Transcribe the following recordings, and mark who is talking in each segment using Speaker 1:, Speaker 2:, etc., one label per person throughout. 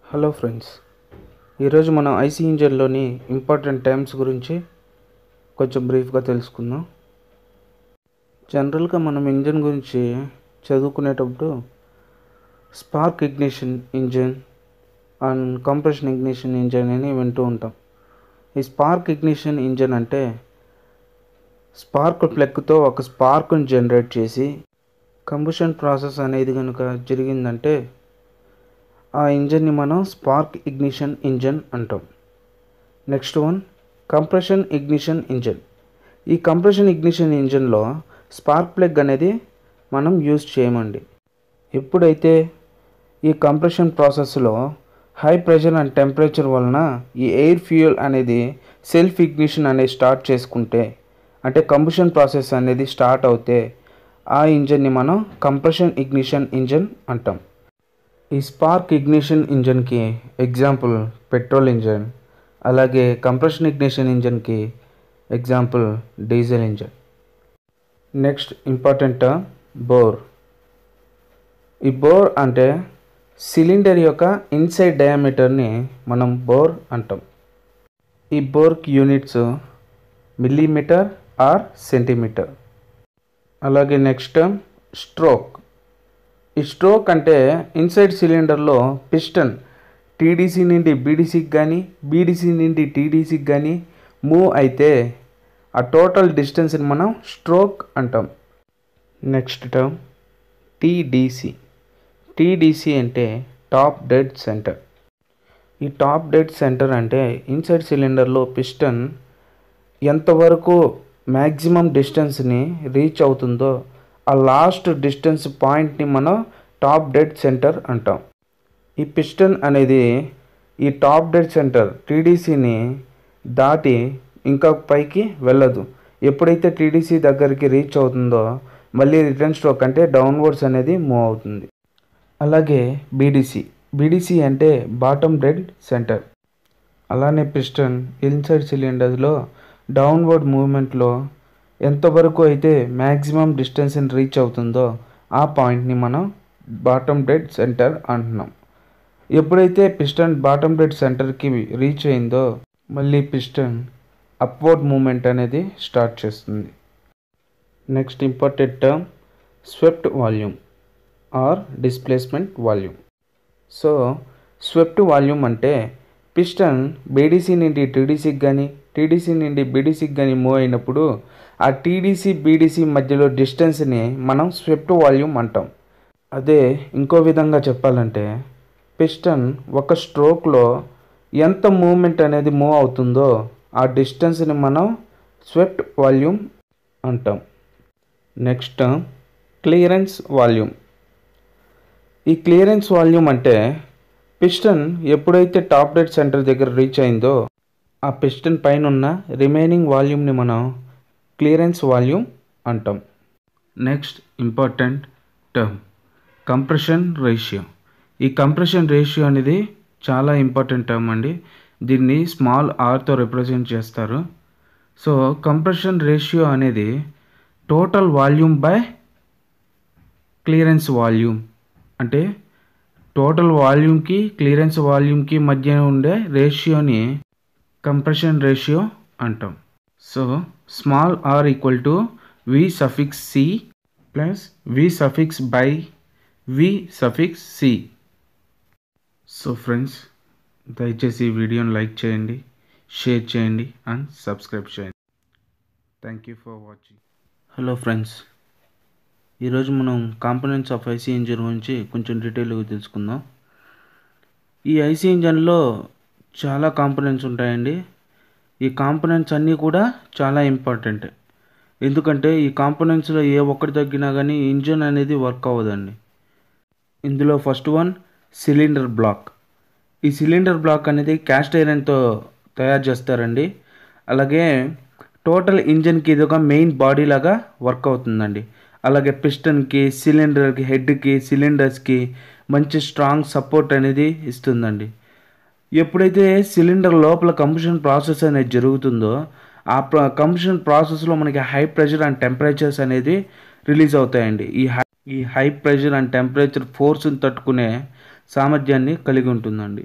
Speaker 1: hello friends ఈరోజు మనం IC ఇంజన్లోని important times గురించి కొంచెం బ్రీఫ్గా తెలుసుకుందాం జనరల్గా మనం ఇంజన్ గురించి చదువుకునేటప్పుడు spark ignition engine and compression ignition engine అని వింటూ ఉంటాం ఈ స్పార్క్ ఇగ్నిషన్ ఇంజన్ అంటే స్పార్క్ ప్లగ్తో ఒక స్పార్క్ను జనరేట్ చేసి కంబుషన్ ప్రాసెస్ అనేది కనుక జరిగిందంటే ఆ ఇంజన్ని మనం స్పార్క్ ఇగ్నిషన్ ఇంజన్ అంటాం next one compression ignition engine ఈ కంప్రెషన్ ఇగ్నిషన్ ఇంజన్లో స్పార్క్ ప్లగ్ అనేది మనం యూజ్ చేయమండి ఎప్పుడైతే ఈ కంప్రెషన్ ప్రాసెస్లో హై ప్రెషర్ అండ్ టెంపరేచర్ వలన ఈ ఎయిర్ ఫ్యూయల్ అనేది సెల్ఫ్ ఇగ్నిషన్ అనేది స్టార్ట్ చేసుకుంటే అంటే కంబుషన్ ప్రాసెస్ అనేది స్టార్ట్ అవుతే ఆ ఇంజన్ని మనం కంప్రెషన్ ఇగ్నిషన్ ఇంజన్ అంటాం ఈ స్పార్క్ ఇగ్నిషన్ ఇంజన్కి ఎగ్జాంపుల్ పెట్రోల్ ఇంజన్ అలాగే కంప్రెషన్ ఇగ్నిషన్ ఇంజన్కి example diesel engine next important bore ఈ బోర్ అంటే సిలిండర్ యొక్క ఇన్సైడ్ డయామీటర్ని మనం బోర్ అంటాం ఈ బోర్క్ యూనిట్స్ మిల్లీమీటర్ ఆర్ సెంటీమీటర్ అలాగే నెక్స్ట్ స్ట్రోక్ ఈ స్ట్రోక్ అంటే ఇన్సైడ్ సిలిండర్లో పిస్టన్ టీడీసీ నుండి బీడీసీకి కానీ బీడీసీ నుండి టీడీసీకి కానీ మూవ్ అయితే ఆ టోటల్ డిస్టెన్స్ని మనం స్ట్రోక్ అంటాం నెక్స్ట్ టర్మ్ టీడీసీ టీడీసీ అంటే టాప్ డెడ్ సెంటర్ ఈ టాప్ డెడ్ సెంటర్ అంటే ఇన్సైడ్ సిలిండర్లో పిస్టన్ ఎంతవరకు మ్యాక్సిమం డిస్టెన్స్ని రీచ్ అవుతుందో ఆ లాస్ట్ డిస్టెన్స్ పాయింట్ని మనం టాప్ డెడ్ సెంటర్ అంటాం ఈ పిస్టన్ అనేది ఈ టాప్ డెడ్ సెంటర్ టీడీసీని దాటి ఇంకా పైకి వెళ్ళదు ఎప్పుడైతే టీడీసీ దగ్గరికి రీచ్ అవుతుందో మళ్ళీ రిటర్న్ స్ట్రోక్ అంటే డౌన్వర్డ్స్ అనేది మూవ్ అవుతుంది అలాగే బీడీసీ బీడీసీ అంటే బాటమ్ డెడ్ సెంటర్ అలానే పిస్టన్ ఇన్సైడ్ సిలిండర్లో డౌన్వర్డ్ మూవ్మెంట్లో ఎంతవరకు అయితే మ్యాక్సిమం డిస్టెన్స్ని రీచ్ అవుతుందో ఆ పాయింట్ని మనం బాటమ్ డెడ్ సెంటర్ అంటున్నాం ఎప్పుడైతే పిస్టన్ బాటమ్ డెడ్ సెంటర్కి రీచ్ అయిందో మళ్ళీ పిస్టన్ అప్వర్డ్ మూమెంట్ అనేది స్టార్ట్ చేస్తుంది next important term swept volume or displacement volume so swept volume అంటే పిస్టన్ బీడీసీ నుండి టీడీసీకి కానీ టీడీసీ నుండి బీడీసీకి కానీ మూవ్ అయినప్పుడు ఆ టీడీసీ బీడీసీ మధ్యలో డిస్టెన్స్ని మనం స్వెప్ట్ వాల్యూమ్ అంటాం అదే ఇంకో విధంగా చెప్పాలంటే పిస్టన్ ఒక స్ట్రోక్లో ఎంత మూమెంట్ అనేది మూవ్ అవుతుందో ఆ డిస్టెన్స్ని మనం స్వెప్ట్ వాల్యూమ్ అంటాం నెక్స్ట్ క్లియరెన్స్ వాల్యూమ్ ఈ క్లియరెన్స్ వాల్యూమ్ అంటే పిస్టన్ ఎప్పుడైతే టాప్ డెడ్ సెంటర్ దగ్గర రీచ్ అయిందో ఆ పిస్టన్ పైన ఉన్న రిమైనింగ్ వాల్యూమ్ని మనం క్లియరెన్స్ వాల్యూమ్ అంటాం next important term compression ratio ఈ కంప్రెషన్ రేషియో అనేది చాలా ఇంపార్టెంట్ టర్మ్ అండి దీన్ని స్మాల్ ఆర్తో రిప్రజెంట్ చేస్తారు సో కంప్రెషన్ రేషియో అనేది total volume by clearance volume అంటే టోటల్ వాల్యూమ్కి క్లియరెన్స్ వాల్యూమ్కి మధ్య ఉండే రేషియోని కంప్రెషన్ రేషియో అంటాం so small r equal to V సఫిక్స్ సి ప్లస్ వి సఫిక్స్ బై వి సఫిక్స్ సి సో ఫ్రెండ్స్ దయచేసి ఈ వీడియోని లైక్ చేయండి షేర్ చేయండి అండ్ సబ్స్క్రైబ్ చేయండి thank you for watching hello friends ఈరోజు మనం కాంపోనెంట్స్ ఆఫ్ ఐసీ ఇంజన్ గురించి కొంచెం డీటెయిల్గా తెలుసుకుందాం ఈ ఐసీ ఇంజన్లో చాలా కాంపోనెంట్స్ ఉంటాయండి ఈ కాంపోనెంట్స్ అన్నీ కూడా చాలా ఇంపార్టెంట్ ఎందుకంటే ఈ కాంపోనెంట్స్లో ఏ ఒక్కటి తగ్గినా కానీ ఇంజన్ అనేది వర్క్ అవ్వదండి ఇందులో ఫస్ట్ వన్ సిలిండర్ బ్లాక్ ఈ సిలిండర్ బ్లాక్ అనేది క్యాస్ట్ ఐరన్తో తయారు చేస్తారండి అలాగే టోటల్ ఇంజన్కి ఇది ఒక మెయిన్ బాడీ లాగా వర్క్ అవుతుందండి అలాగే పిస్టన్కి సిలిండర్కి హెడ్కి సిలిండర్స్కి మంచి స్ట్రాంగ్ సపోర్ట్ అనేది ఇస్తుందండి ఎప్పుడైతే సిలిండర్ లోపల కంబషన్ ప్రాసెస్ అనేది జరుగుతుందో ఆ కంబషన్ ప్రాసెస్లో మనకి హై ప్రెషర్ అండ్ టెంపరేచర్స్ అనేది రిలీజ్ అవుతాయండి ఈ హై ఈ హై ప్రెషర్ అండ్ టెంపరేచర్ ఫోర్స్ని తట్టుకునే సామర్థ్యాన్ని కలిగి ఉంటుందండి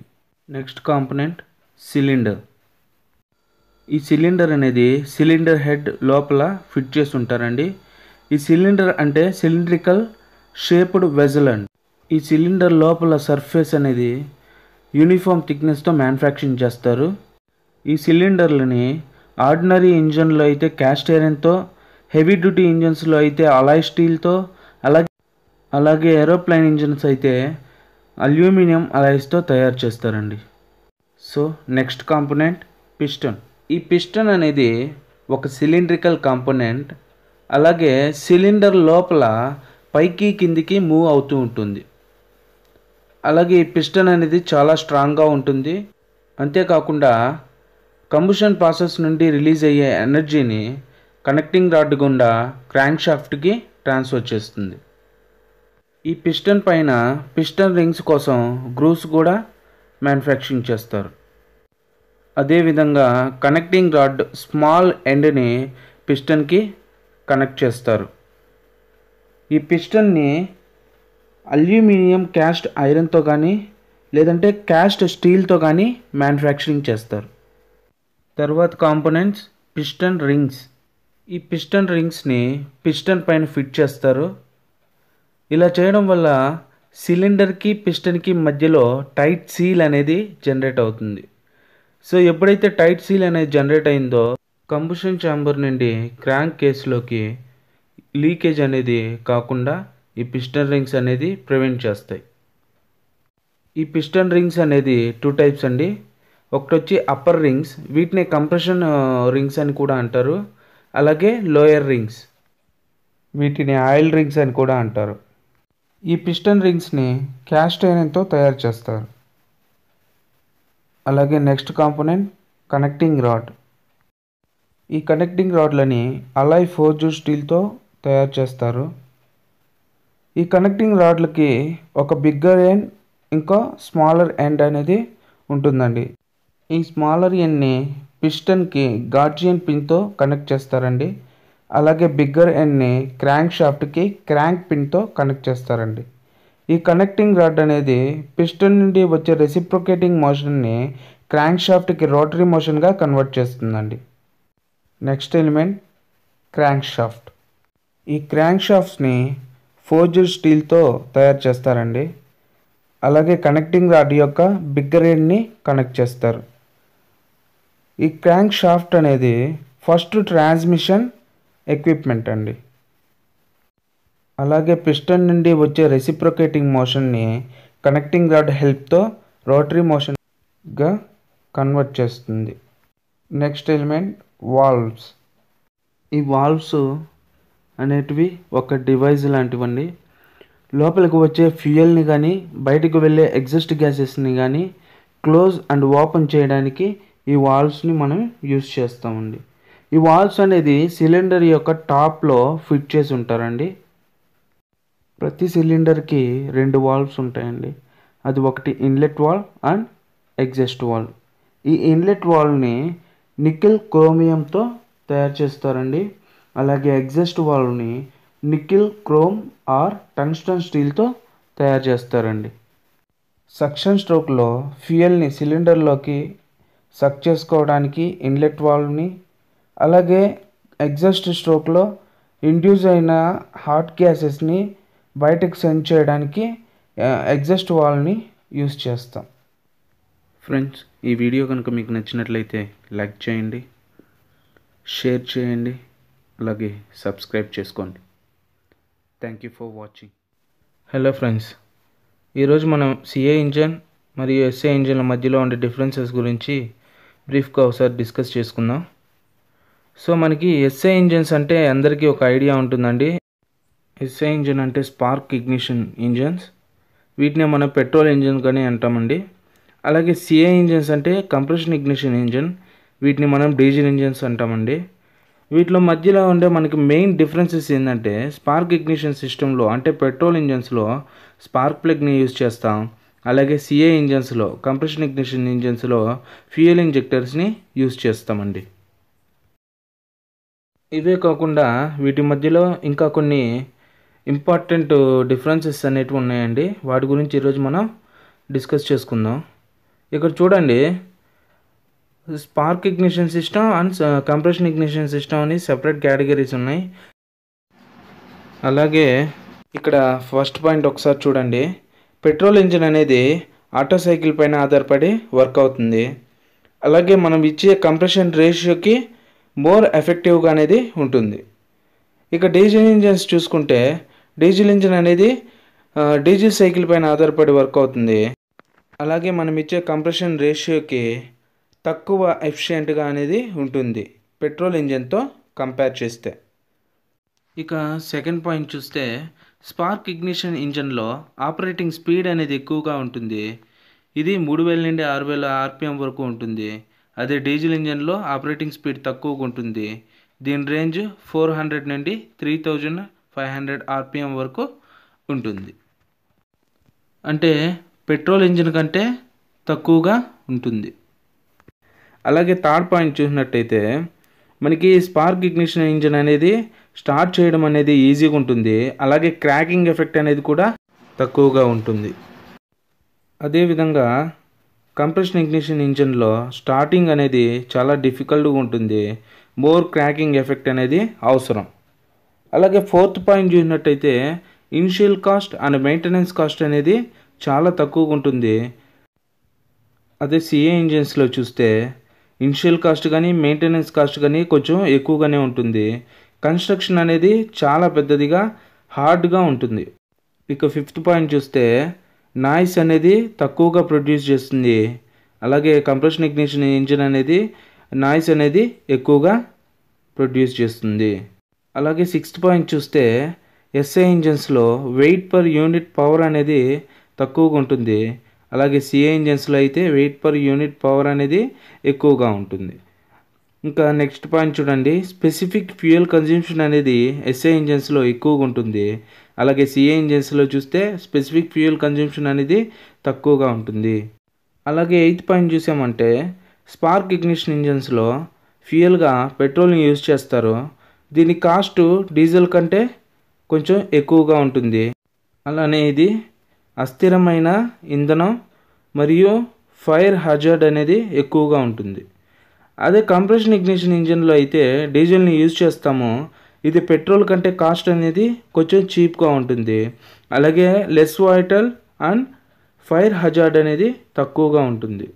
Speaker 1: నెక్స్ట్ కాంపనెంట్ సిలిండర్ ఈ సిలిండర్ అనేది సిలిండర్ హెడ్ లోపల ఫిట్ చేసి ఉంటారండి ఈ సిలిండర్ అంటే సిలిండ్రికల్ షేప్డ్ వెజల్ అండి ఈ సిలిండర్ లోపల సర్ఫేస్ అనేది యూనిఫామ్ థిక్నెస్తో మ్యానుఫ్యాక్చరింగ్ చేస్తారు ఈ సిలిండర్లని ఆర్డినరీ ఇంజన్లో అయితే క్యాస్ట్ ఐరన్తో హెవీ డ్యూటీ ఇంజన్స్లో అయితే అలాయ్ స్టీల్తో అలాగే అలాగే ఏరోప్లేన్ ఇంజన్స్ అయితే అల్యూమినియం అలాయిస్తో తయారు చేస్తారండి సో నెక్స్ట్ కాంపోనెంట్ పిస్టన్ ఈ పిస్టన్ అనేది ఒక సిలిండ్రికల్ కాంపోనెంట్ అలాగే సిలిండర్ లోపల పైకి కిందికి మూవ్ అవుతూ ఉంటుంది అలాగే ఈ పిస్టన్ అనేది చాలా స్ట్రాంగ్గా ఉంటుంది అంతేకాకుండా కంబుషన్ ప్రాసెస్ నుండి రిలీజ్ అయ్యే ఎనర్జీని కనెక్టింగ్ రాడ్ గుండా క్రాంక్ షాఫ్ట్కి ట్రాన్స్ఫర్ చేస్తుంది ఈ పిస్టన్ పైన పిస్టన్ రింగ్స్ కోసం గ్రూస్ కూడా మ్యానుఫ్యాక్చరింగ్ చేస్తారు అదేవిధంగా కనెక్టింగ్ రాడ్ స్మాల్ ఎండ్ని పిస్టన్కి కనెక్ట్ చేస్తారు ఈ పిస్టన్ని అల్యూమినియం క్యాస్ట్ ఐరన్తో కానీ లేదంటే క్యాస్ట్ స్టీల్తో కానీ మ్యానుఫ్యాక్చరింగ్ చేస్తారు తర్వాత కాంపోనెంట్స్ పిస్టన్ రింగ్స్ ఈ పిస్టన్ రింగ్స్ని పిస్టన్ పైన ఫిట్ చేస్తారు ఇలా చేయడం వల్ల సిలిండర్కి పిస్టన్కి మధ్యలో టైట్ సీల్ అనేది జనరేట్ అవుతుంది సో ఎప్పుడైతే టైట్ సీల్ అనేది జనరేట్ అయిందో కంబుషన్ ఛాంబర్ నుండి క్రాంక్ కేసులోకి లీకేజ్ అనేది కాకుండా ఈ పిస్టన్ రింగ్స్ అనేది ప్రివెంట్ చేస్తాయి ఈ పిస్టన్ రింగ్స్ అనేది టూ టైప్స్ అండి ఒకటి వచ్చి అప్పర్ రింగ్స్ వీటిని కంప్రెషన్ రింగ్స్ అని కూడా అంటారు అలాగే లోయర్ రింగ్స్ వీటిని ఆయిల్ రింగ్స్ అని కూడా అంటారు ఈ పిస్టన్ రింగ్స్ని క్యాస్ట్ ఐరన్తో తయారు చేస్తారు అలాగే నెక్స్ట్ కాంపోనెంట్ కనెక్టింగ్ రాడ్ ఈ కనెక్టింగ్ రాడ్లని అలాయ్ ఫోర్జు స్టీల్తో తయారు చేస్తారు ఈ కనెక్టింగ్ రాడ్లకి ఒక బిగ్గర్ ఎండ్ ఇంకా స్మాలర్ ఎండ్ అనేది ఉంటుందండి ఈ స్మాలర్ ఎండ్ని పిస్టన్కి గార్జియన్ పిన్తో కనెక్ట్ చేస్తారండి అలాగే బిగ్గర్ ఎండ్ని క్రాంక్ షాఫ్ట్కి క్రాంక్ పిన్తో కనెక్ట్ చేస్తారండి ఈ కనెక్టింగ్ రాడ్ అనేది పిస్టన్ నుండి వచ్చే రెసిప్రొకేటింగ్ మోషన్ని క్రాంక్ షాఫ్ట్కి రోటరీ మోషన్గా కన్వర్ట్ చేస్తుందండి నెక్స్ట్ ఎలిమెంట్ క్రాంక్ షాఫ్ట్ ఈ క్రాంక్ షాఫ్ట్స్ని ఫోర్జర్ స్టీల్తో తయారు చేస్తారండి అలాగే కనెక్టింగ్ రాడ్ యొక్క బిగ్గర్ ఎండ్ని కనెక్ట్ చేస్తారు ఈ క్రాంక్ షాఫ్ట్ అనేది ఫస్ట్ ట్రాన్స్మిషన్ ఎక్విప్మెంట్ అండి అలాగే పిస్టన్ నుండి వచ్చే రెసిప్రొకేటింగ్ మోషన్ని కనెక్టింగ్ రాడ్ హెల్ప్తో రోటరీ మోషన్గా కన్వర్ట్ చేస్తుంది నెక్స్ట్ ఎలిమెంట్ వాల్వ్స్ ఈ వాల్వ్స్ అనేటివి ఒక డివైస్ లాంటివండి లోపలికి వచ్చే ఫ్యూయల్ని కానీ బయటకు వెళ్ళే ఎగ్జస్ట్ గ్యాసెస్ని కానీ క్లోజ్ అండ్ ఓపెన్ చేయడానికి ఈ వాల్వ్స్ని మనం యూస్ చేస్తామండి ఈ వాల్వ్స్ అనేది సిలిండర్ యొక్క టాప్లో ఫిట్ చేసి ఉంటారండి ప్రతి సిలిండర్కి రెండు వాల్వ్స్ ఉంటాయండి అది ఒకటి inlet valve and exhaust valve ఈ ఇన్లెట్ వాల్వ్ని నికెల్ క్రోమియంతో తయారు చేస్తారండి అలాగే ఎగ్జస్ట్ వాల్వ్ని నికెల్ క్రోమ్ ఆర్ టంగ్స్టన్ స్టీల్తో తయారు చేస్తారండి సక్షన్ స్ట్రోక్లో ఫ్యూయల్ని సిలిండర్లోకి సక్ చేసుకోవడానికి ఇన్లెట్ వాల్వ్ని అలాగే ఎగ్జాస్ట్ స్ట్రోక్లో ఇండ్యూస్ అయిన హాట్ గ్యాసెస్ని బయటకు సెండ్ చేయడానికి ఎగ్జాస్ట్ వాల్వ్ని యూస్ చేస్తాం ఫ్రెండ్స్ ఈ వీడియో కనుక మీకు నచ్చినట్లయితే లైక్ చేయండి షేర్ చేయండి అలాగే సబ్స్క్రైబ్ చేసుకోండి thank you for watching hello friends ఈరోజు మనం సిఏ ఇంజన్ మరియు ఎస్ఏ ఇంజన్ల మధ్యలో ఉండే డిఫరెన్సెస్ గురించి బ్రీఫ్గా ఒకసారి డిస్కస్ చేసుకుందాం సో మనకి ఎస్ఏ ఇంజన్స్ అంటే అందరికీ ఒక ఐడియా ఉంటుందండి ఎస్ఏ ఇంజన్ అంటే స్పార్క్ ఇగ్నిషన్ ఇంజన్స్ వీటిని మనం పెట్రోల్ ఇంజన్ కానీ అంటామండి అలాగే సిఏ ఇంజన్స్ అంటే కంప్రెషన్ ఇగ్నిషన్ ఇంజన్ వీటిని మనం డీజిల్ ఇంజన్స్ అంటామండి వీటిలో మధ్యలో ఉండే మనకి మెయిన్ డిఫరెన్సెస్ ఏంటంటే స్పార్క్ ఇగ్నిషన్ సిస్టంలో అంటే పెట్రోల్ ఇంజన్స్లో స్పార్క్ ప్లగ్ని యూజ్ చేస్తాం అలాగే సిఏ ఇంజన్స్లో కంప్రెషన్ ఇగ్నిషన్ ఇంజన్స్లో ఫ్యూయల్ ఇంజెక్టర్స్ని యూజ్ చేస్తామండి ఇవే కాకుండా వీటి మధ్యలో ఇంకా కొన్ని ఇంపార్టెంట్ డిఫరెన్సెస్ అనేటివి ఉన్నాయండి వాటి గురించి ఈరోజు మనం డిస్కస్ చేసుకుందాం ఇక్కడ చూడండి spark ignition system and compression ignition system అని సెపరేట్ కేటగిరీస్ ఉన్నాయి అలాగే ఇక్కడ ఫస్ట్ పాయింట్ ఒకసారి చూడండి పెట్రోల్ ఇంజిన్ అనేది ఆటో సైకిల్ పైన ఆధారపడి వర్క్ అవుతుంది అలాగే మనం ఇచ్చే కంప్రెషన్ రేషియోకి మోర్ ఎఫెక్టివ్గా అనేది ఉంటుంది ఇక డీజిల్ ఇంజిన్స్ చూసుకుంటే డీజిల్ ఇంజిన్ అనేది ఆ, డీజిల్ సైకిల్ పైన ఆధారపడి వర్క్ అవుతుంది అలాగే మనం ఇచ్చే కంప్రెషన్ రేషియోకి తక్కువ ఎఫిషియెంట్గా అనేది ఉంటుంది పెట్రోల్ ఇంజిన్తో కంపేర్ చేస్తే ఇక సెకండ్ పాయింట్ చూస్తే స్పార్క్ ఇగ్నిషన్ ఇంజన్లో ఆపరేటింగ్ స్పీడ్ అనేది ఎక్కువగా ఉంటుంది ఇది మూడు వేల నుండి ఆరు వేల ఆర్పిఎం వరకు ఉంటుంది అదే డీజిల్ ఇంజన్లో ఆపరేటింగ్ స్పీడ్ తక్కువగా ఉంటుంది దీని రేంజ్ ఫోర్ హండ్రెడ్ నుండి three thousand five hundred RPM వరకు ఉంటుంది అంటే పెట్రోల్ ఇంజిన్ కంటే తక్కువగా ఉంటుంది అలాగే థర్డ్ పాయింట్ చూసినట్టయితే మనకి స్పార్క్ ఇగ్నిషన్ ఇంజిన్ అనేది స్టార్ట్ చేయడం అనేది ఈజీగా ఉంటుంది అలాగే క్రాకింగ్ ఎఫెక్ట్ అనేది కూడా తక్కువగా ఉంటుంది అదేవిధంగా కంప్రెషన్ ఇగ్నిషన్ ఇంజిన్లో స్టార్టింగ్ అనేది చాలా డిఫికల్ట్గా ఉంటుంది మోర్ క్రాకింగ్ ఎఫెక్ట్ అనేది అవసరం అలాగే ఫోర్త్ పాయింట్ చూసినట్టయితే initial cost and maintenance cost అనేది చాలా తక్కువగా ఉంటుంది అదే సిఏ ఇంజిన్స్లో చూస్తే ఇనిషియల్ కాస్ట్ కానీ మెయింటెనెన్స్ కాస్ట్ కానీ కొంచెం ఎక్కువగానే ఉంటుంది కన్స్ట్రక్షన్ అనేది చాలా పెద్దదిగా హార్డ్గా ఉంటుంది ఇక ఫిఫ్త్ పాయింట్ చూస్తే నాయిస్ అనేది తక్కువగా ప్రొడ్యూస్ చేస్తుంది అలాగే కంప్రెషన్ ఇగ్నిషన్ ఇంజిన్ అనేది నాయిస్ అనేది ఎక్కువగా ప్రొడ్యూస్ చేస్తుంది అలాగే సిక్స్త్ పాయింట్ చూస్తే ఎస్ఐ ఇంజిన్స్లో వెయిట్ పర్ యూనిట్ పవర్ అనేది తక్కువగా ఉంటుంది అలాగే సిఏ ఇంజిన్స్లో అయితే వెయిట్ పర్ యూనిట్ పవర్ అనేది ఎక్కువగా ఉంటుంది ఇంకా నెక్స్ట్ పాయింట్ చూడండి స్పెసిఫిక్ ఫ్యూయల్ కన్జ్యూమ్షన్ అనేది ఎస్ఐ ఇంజిన్స్లో ఎక్కువగా ఉంటుంది అలాగే సిఏ ఇంజిన్స్లో చూస్తే స్పెసిఫిక్ ఫ్యూయల్ కన్జ్యూమ్షన్ అనేది తక్కువగా ఉంటుంది అలాగే ఎయిత్ పాయింట్ చూసామంటే స్పార్క్ ఇగ్నిషన్ ఇంజిన్స్లో ఫ్యూయల్గా పెట్రోల్ని యూజ్ చేస్తారు దీని కాస్ట్ డీజిల్ కంటే కొంచెం ఎక్కువగా ఉంటుంది అలానే ఇది అస్థిరమైన ఇంధనం మరియు ఫైర్ హజార్డ్ అనేది ఎక్కువగా ఉంటుంది అదే కంప్రెషన్ ఇగ్నిషన్ ఇంజిన్లో అయితే డీజిల్ని యూజ్ చేస్తాము ఇది పెట్రోల్ కంటే కాస్ట్ అనేది కొంచెం చీప్గా ఉంటుంది అలాగే less vital and fire hazard అనేది తక్కువగా ఉంటుంది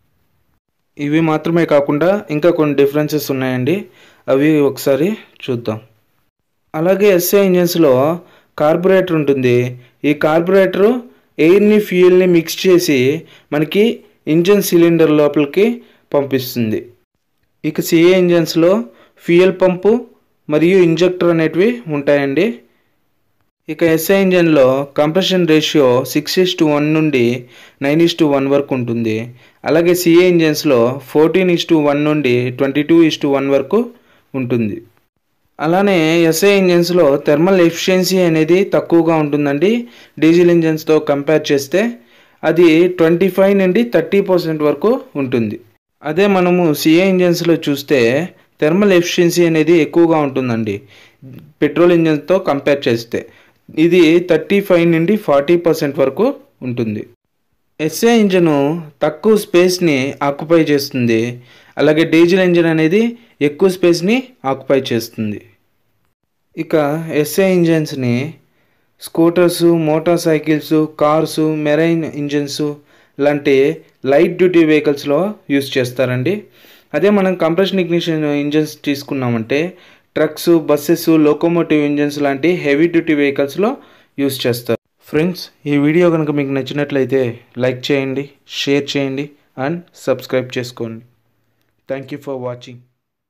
Speaker 1: ఇవి మాత్రమే కాకుండా ఇంకా కొన్ని డిఫరెన్సెస్ ఉన్నాయండి అవి ఒకసారి చూద్దాం అలాగే ఎస్ఐ ఇంజిన్స్లో కార్బొరేటర్ ఉంటుంది ఈ కార్బొరేటర్ ఎయిర్ని ఫ్యూయల్ని మిక్స్ చేసి మనకి ఇంజిన్ సిలిండర్ లోపలికి పంపిస్తుంది ఇక సిఏ ఇంజిన్స్లో ఫ్యూయల్ పంపు మరియు ఇంజెక్టర్ అనేటివి ఉంటాయండి ఇక ఎస్ఐ ఇంజన్లో compression ratio six is to one నుండి నైన్ ఇస్ టు వన్ వరకు ఉంటుంది అలాగే సిఏ ఇంజన్స్లో ఫోర్టీన్ ఇస్ టు వన్ నుండి twenty two is to one వరకు ఉంటుంది అలానే ఎస్ఐ ఇంజన్స్లో థర్మల్ ఎఫిషియన్సీ అనేది తక్కువగా ఉంటుందండి డీజిల్ ఇంజన్స్తో కంపేర్ చేస్తే అది ట్వంటీ ఫైవ్ నుండి థర్టీ పర్సెంట్ వరకు ఉంటుంది అదే మనము సిఏ ఇంజన్స్లో చూస్తే థర్మల్ ఎఫిషియన్సీ అనేది ఎక్కువగా ఉంటుందండి పెట్రోల్ ఇంజన్తో కంపేర్ చేస్తే ఇది థర్టీ ఫైవ్ నుండి ఫార్టీ పర్సెంట్ వరకు ఉంటుంది ఎస్ఏ ఇంజను తక్కువ స్పేస్ని ఆక్యుపై చేస్తుంది అలాగే డీజిల్ ఇంజిన్ అనేది ఎక్కువ స్పేస్ని ఆక్యుపై చేస్తుంది ఇక ఎస్ఏ ఇంజన్స్ని scooters motor cycles cars marine engines లాంటి లైట్ డ్యూటీ వెహికల్స్లో యూస్ చేస్తారండి అదే మనం కంప్రెషన్ ఇగ్నిషన్ ఇంజన్స్ తీసుకున్నామంటే ట్రక్స్ బస్సెస్ లోకోమోటివ్ ఇంజన్స్ లాంటి హెవీ డ్యూటీ వెహికల్స్లో యూస్ చేస్తారు ఫ్రెండ్స్ ఈ వీడియో కనుక మీకు నచ్చినట్లయితే లైక్ చేయండి షేర్ చేయండి అండ్ సబ్స్క్రైబ్ చేసుకోండి thank you for watching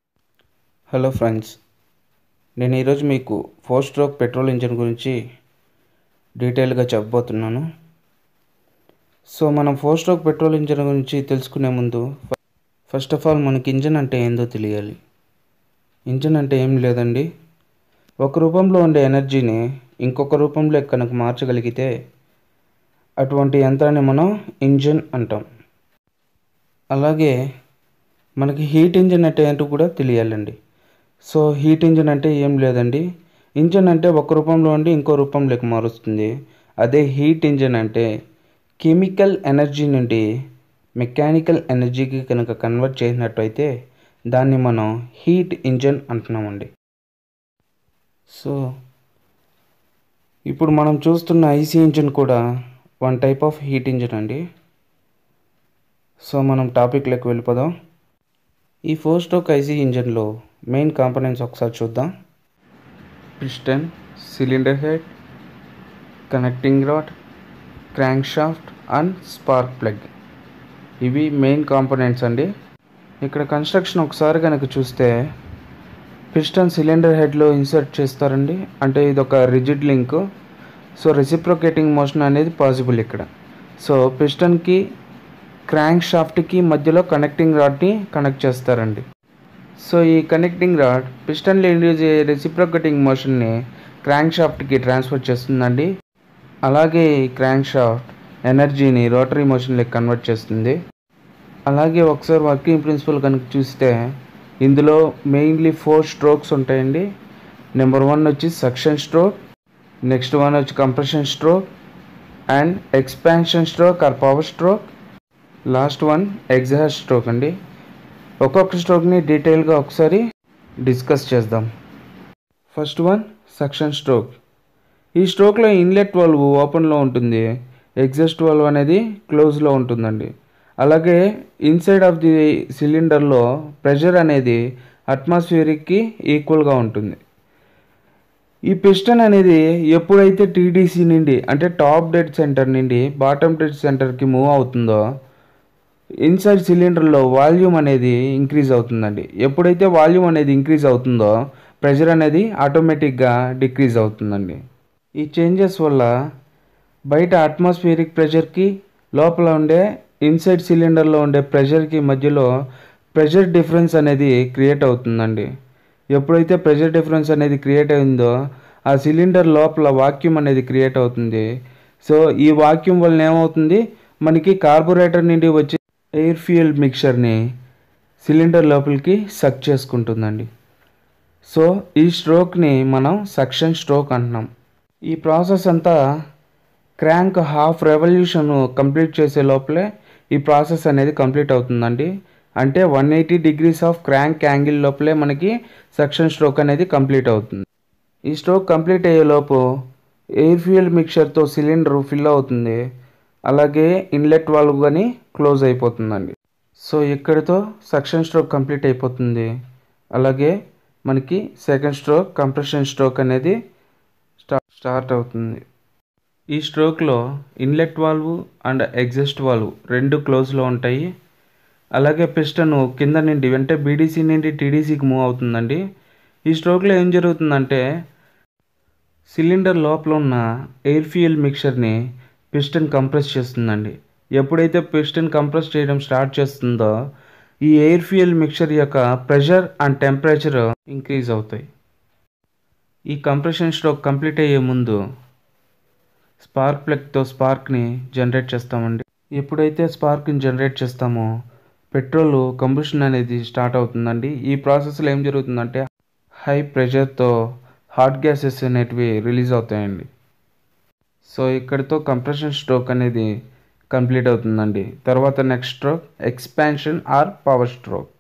Speaker 1: hello friends నేను ఈరోజు మీకు ఫోర్ స్ట్రోక్ పెట్రోల్ ఇంజిన్ గురించి డీటెయిల్గా చెప్పబోతున్నాను సో మనం ఫోర్ స్ట్రోక్ పెట్రోల్ ఇంజిన్ గురించి తెలుసుకునే ముందు ఫస్ట్ ఆఫ్ ఆల్ మనకి ఇంజిన్ అంటే ఏందో తెలియాలి ఇంజిన్ అంటే ఏం లేదండి ఒక రూపంలో ఉండే ఎనర్జీని ఇంకొక రూపంలో కనుక మార్చగలిగితే అటువంటి యంత్రాన్ని మనం ఇంజిన్ అంటాం అలాగే మనకి హీట్ ఇంజిన్ అంటే ఏంటో కూడా తెలియాలండి సో హీట్ ఇంజిన్ అంటే ఏం లేదండి ఇంజిన్ అంటే ఒక రూపంలో ఉండి ఇంకో రూపంలోకి మారుస్తుంది అదే హీట్ ఇంజిన్ అంటే కెమికల్ ఎనర్జీ నుండి మెకానికల్ ఎనర్జీకి కనుక కన్వర్ట్ చేసినట్టయితే దాన్ని మనం హీట్ ఇంజన్ అంటున్నామండి సో ఇప్పుడు మనం చూస్తున్న ఐసీ ఇంజిన్ కూడా one type of heat engine అండి సో మనం టాపిక్లోకి వెళ్ళిపోదాం ఈ ఫోర్ స్ట్రోక్ ఐసీ ఇంజన్లో మెయిన్ కాంపనెంట్స్ ఒకసారి చూద్దాం piston cylinder head connecting rod crank shaft and spark plug ఇవి మెయిన్ కాంపనెంట్స్ అండి ఇక్కడ కన్స్ట్రక్షన్ ఒకసారి కనుక చూస్తే పిస్టన్ సిలిండర్ హెడ్లో ఇన్సర్ట్ చేస్తారండి అంటే ఇది ఒక rigid link so reciprocating motion అనేది పాసిబుల్ ఇక్కడ సో పిస్టన్కి క్రాంక్ షాఫ్ట్కి మధ్యలో కనెక్టింగ్ రాడ్ని కనెక్ట్ చేస్తారండి సో ఈ కనెక్టింగ్ రాడ్ పిస్టన్లో ఇండ్యూస్ అయ్యే రెసిప్రొకేటింగ్ మోషన్ని క్రాంక్ షాఫ్ట్కి ట్రాన్స్ఫర్ చేస్తుందండి అలాగే ఈ క్రాంక్ షాఫ్ట్ ఎనర్జీని రోటరీ మోషన్లోకి కన్వర్ట్ చేస్తుంది అలాగే ఒకసారి వర్కింగ్ ప్రిన్సిపల్ కనుక చూస్తే ఇందులో మెయిన్లీ ఫోర్ స్ట్రోక్స్ ఉంటాయండి నెంబర్ వన్ వచ్చి సక్షన్ స్ట్రోక్ నెక్స్ట్ వన్ వచ్చి compression stroke and expansion stroke or power stroke last one exhaust stroke అండి ఒక్కొక్క స్ట్రోక్ని డీటెయిల్గా ఒకసారి డిస్కస్ చేద్దాం ఫస్ట్ వన్ సక్షన్ స్ట్రోక్ ఈ స్ట్రోక్లో ఇన్లెట్ వాల్వ్ ఓపెన్లో ఉంటుంది ఎగ్జాస్ట్ వాల్వ్ అనేది క్లోజ్లో ఉంటుందండి అలాగే ఇన్సైడ్ ఆఫ్ ది సిలిండర్లో ప్రెషర్ అనేది అట్మాస్ఫియర్కి ఈక్వల్గా ఉంటుంది ఈ పిస్టన్ అనేది ఎప్పుడైతే టీడీసీ నుండి అంటే టాప్ డెడ్ సెంటర్ నుండి బాటమ్ డెడ్ సెంటర్కి మూవ్ అవుతుందో ఇన్సైడ్ సిలిండర్లో వాల్యూమ్ అనేది ఇంక్రీజ్ అవుతుందండి ఎప్పుడైతే వాల్యూమ్ అనేది ఇంక్రీజ్ అవుతుందో ప్రెషర్ అనేది ఆటోమేటిక్గా డిక్రీజ్ అవుతుందండి ఈ చేంజెస్ వల్ల బయట అట్మాస్ఫియరిక్ ప్రెషర్కి లోపల ఉండే ఇన్సైడ్ సిలిండర్లో ఉండే ప్రెషర్కి మధ్యలో ప్రెషర్ డిఫరెన్స్ అనేది క్రియేట్ అవుతుందండి ఎప్పుడైతే ప్రెషర్ డిఫరెన్స్ అనేది క్రియేట్ అయిందో ఆ సిలిండర్ లోపల వాక్యూమ్ అనేది క్రియేట్ అవుతుంది సో ఈ వాక్యూమ్ వల్ల ఏమవుతుంది మనకి కార్బొరేటర్ నుండి వచ్చే ఎయిర్ ఫ్యూయల్ మిక్చర్ని సిలిండర్ లోపలికి సక్ చేసుకుంటుందండి సో ఈ స్ట్రోక్ని మనం సక్షన్ స్ట్రోక్ అంటున్నాం ఈ ప్రాసెస్ అంతా క్రాంక్ హాఫ్ రెవల్యూషన్ కంప్లీట్ చేసే లోపలే ఈ ప్రాసెస్ అనేది కంప్లీట్ అవుతుందండి అంటే one eighty degrees of crank angle లోపలే మనకి సక్షన్ స్ట్రోక్ అనేది కంప్లీట్ అవుతుంది ఈ స్ట్రోక్ కంప్లీట్ అయ్యేలోపు ఎయిర్ ఫ్యూయల్ మిక్చర్తో సిలిండర్ ఫిల్ అవుతుంది అలాగే ఇన్లెట్ వాల్వ్ కానీ క్లోజ్ అయిపోతుందండి సో ఇక్కడితో సక్షన్ స్ట్రోక్ కంప్లీట్ అయిపోతుంది అలాగే మనకి సెకండ్ స్ట్రోక్ కంప్రెషన్ స్ట్రోక్ అనేది స్టా స్టార్ట్ అవుతుంది ఈ స్ట్రోక్లో inlet valve and exhaust valve రెండు క్లోజ్లో ఉంటాయి అలాగే పిస్టన్ కింద నుండి అంటే బీడీసీ నుండి టీడీసీకి మూవ్ అవుతుందండి ఈ స్ట్రోక్లో ఏం జరుగుతుందంటే సిలిండర్ లోపల ఉన్న ఎయిర్ ఫ్యూయల్ మిక్చర్ని పిస్టన్ కంప్రెస్ చేస్తుందండి ఎప్పుడైతే పిస్టన్ కంప్రెస్ చేయడం స్టార్ట్ చేస్తుందో ఈ ఎయిర్ ఫ్యూయల్ మిక్చర్ యొక్క ప్రెషర్ అండ్ టెంపరేచర్ ఇంక్రీజ్ అవుతాయి ఈ కంప్రెషన్ స్ట్రోక్ కంప్లీట్ అయ్యే ముందు స్పార్క్ ప్లగ్తో స్పార్క్ని జనరేట్ చేస్తామండి ఎప్పుడైతే స్పార్క్ని జనరేట్ చేస్తామో పెట్రోల్ కంబుషన్ అనేది స్టార్ట్ అవుతుందండి ఈ ప్రాసెస్లో ఏం జరుగుతుందంటే హై ప్రెషర్తో హాట్ గ్యాసెస్ అనేటివి రిలీజ్ అవుతాయండి సో ఇక్కడితో కంప్రెషన్ స్ట్రోక్ అనేది కంప్లీట్ అవుతుందండి తర్వాత next stroke expansion or power stroke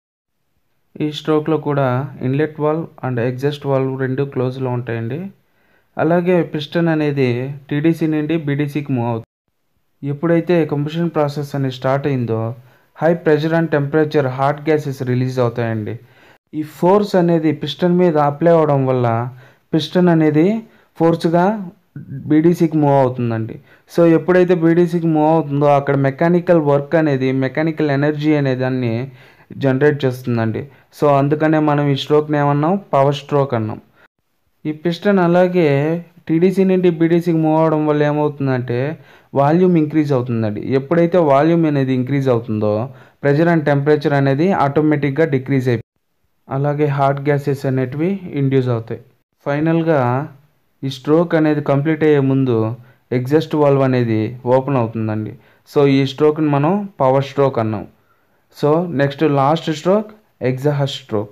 Speaker 1: ఈ స్ట్రోక్లో కూడా inlet valve and exhaust valve రెండు క్లోజ్లో ఉంటాయండి అలాగే పిస్టన్ అనేది టీడీసీ నుండి బీడీసీకి మూవ్ అవుతుంది ఎప్పుడైతే కంబషన్ ప్రాసెస్ అనేది స్టార్ట్ అయిందో high pressure and temperature hot gases release అవుతాయండి ఈ ఫోర్స్ అనేది పిస్టన్ మీద అప్లై అవ్వడం వల్ల పిస్టన్ అనేది ఫోర్స్గా బీడీసీకి మూవ్ అవుతుందండి సో ఎప్పుడైతే బీడీసీకి మూవ్ అవుతుందో అక్కడ మెకానికల్ వర్క్ అనేది మెకానికల్ ఎనర్జీ అనే దాన్ని జనరేట్ చేస్తుందండి సో అందుకనే మనం ఈ స్ట్రోక్ని ఏమన్నాం పవర్ స్ట్రోక్ అన్నాం ఈ పిస్టన్ అలాగే టీడీసీ నుండి బీడీసీకి మూవ్ అవడం వల్ల ఏమవుతుందంటే వాల్యూమ్ ఇంక్రీజ్ అవుతుందండి ఎప్పుడైతే వాల్యూమ్ అనేది ఇంక్రీజ్ అవుతుందో ప్రెషర్ అండ్ టెంపరేచర్ అనేది ఆటోమేటిక్గా డిక్రీజ్ అయిపోయి అలాగే హాట్ గ్యాసెస్ అనేటివి ఇండ్యూస్ అవుతాయి ఫైనల్గా ఈ స్ట్రోక్ అనేది కంప్లీట్ అయ్యే ముందు ఎగ్జాస్ట్ వాల్వ్ అనేది ఓపెన్ అవుతుందండి సో ఈ స్ట్రోక్ని మనం పవర్ స్ట్రోక్ అన్నాం so next last stroke exhaust stroke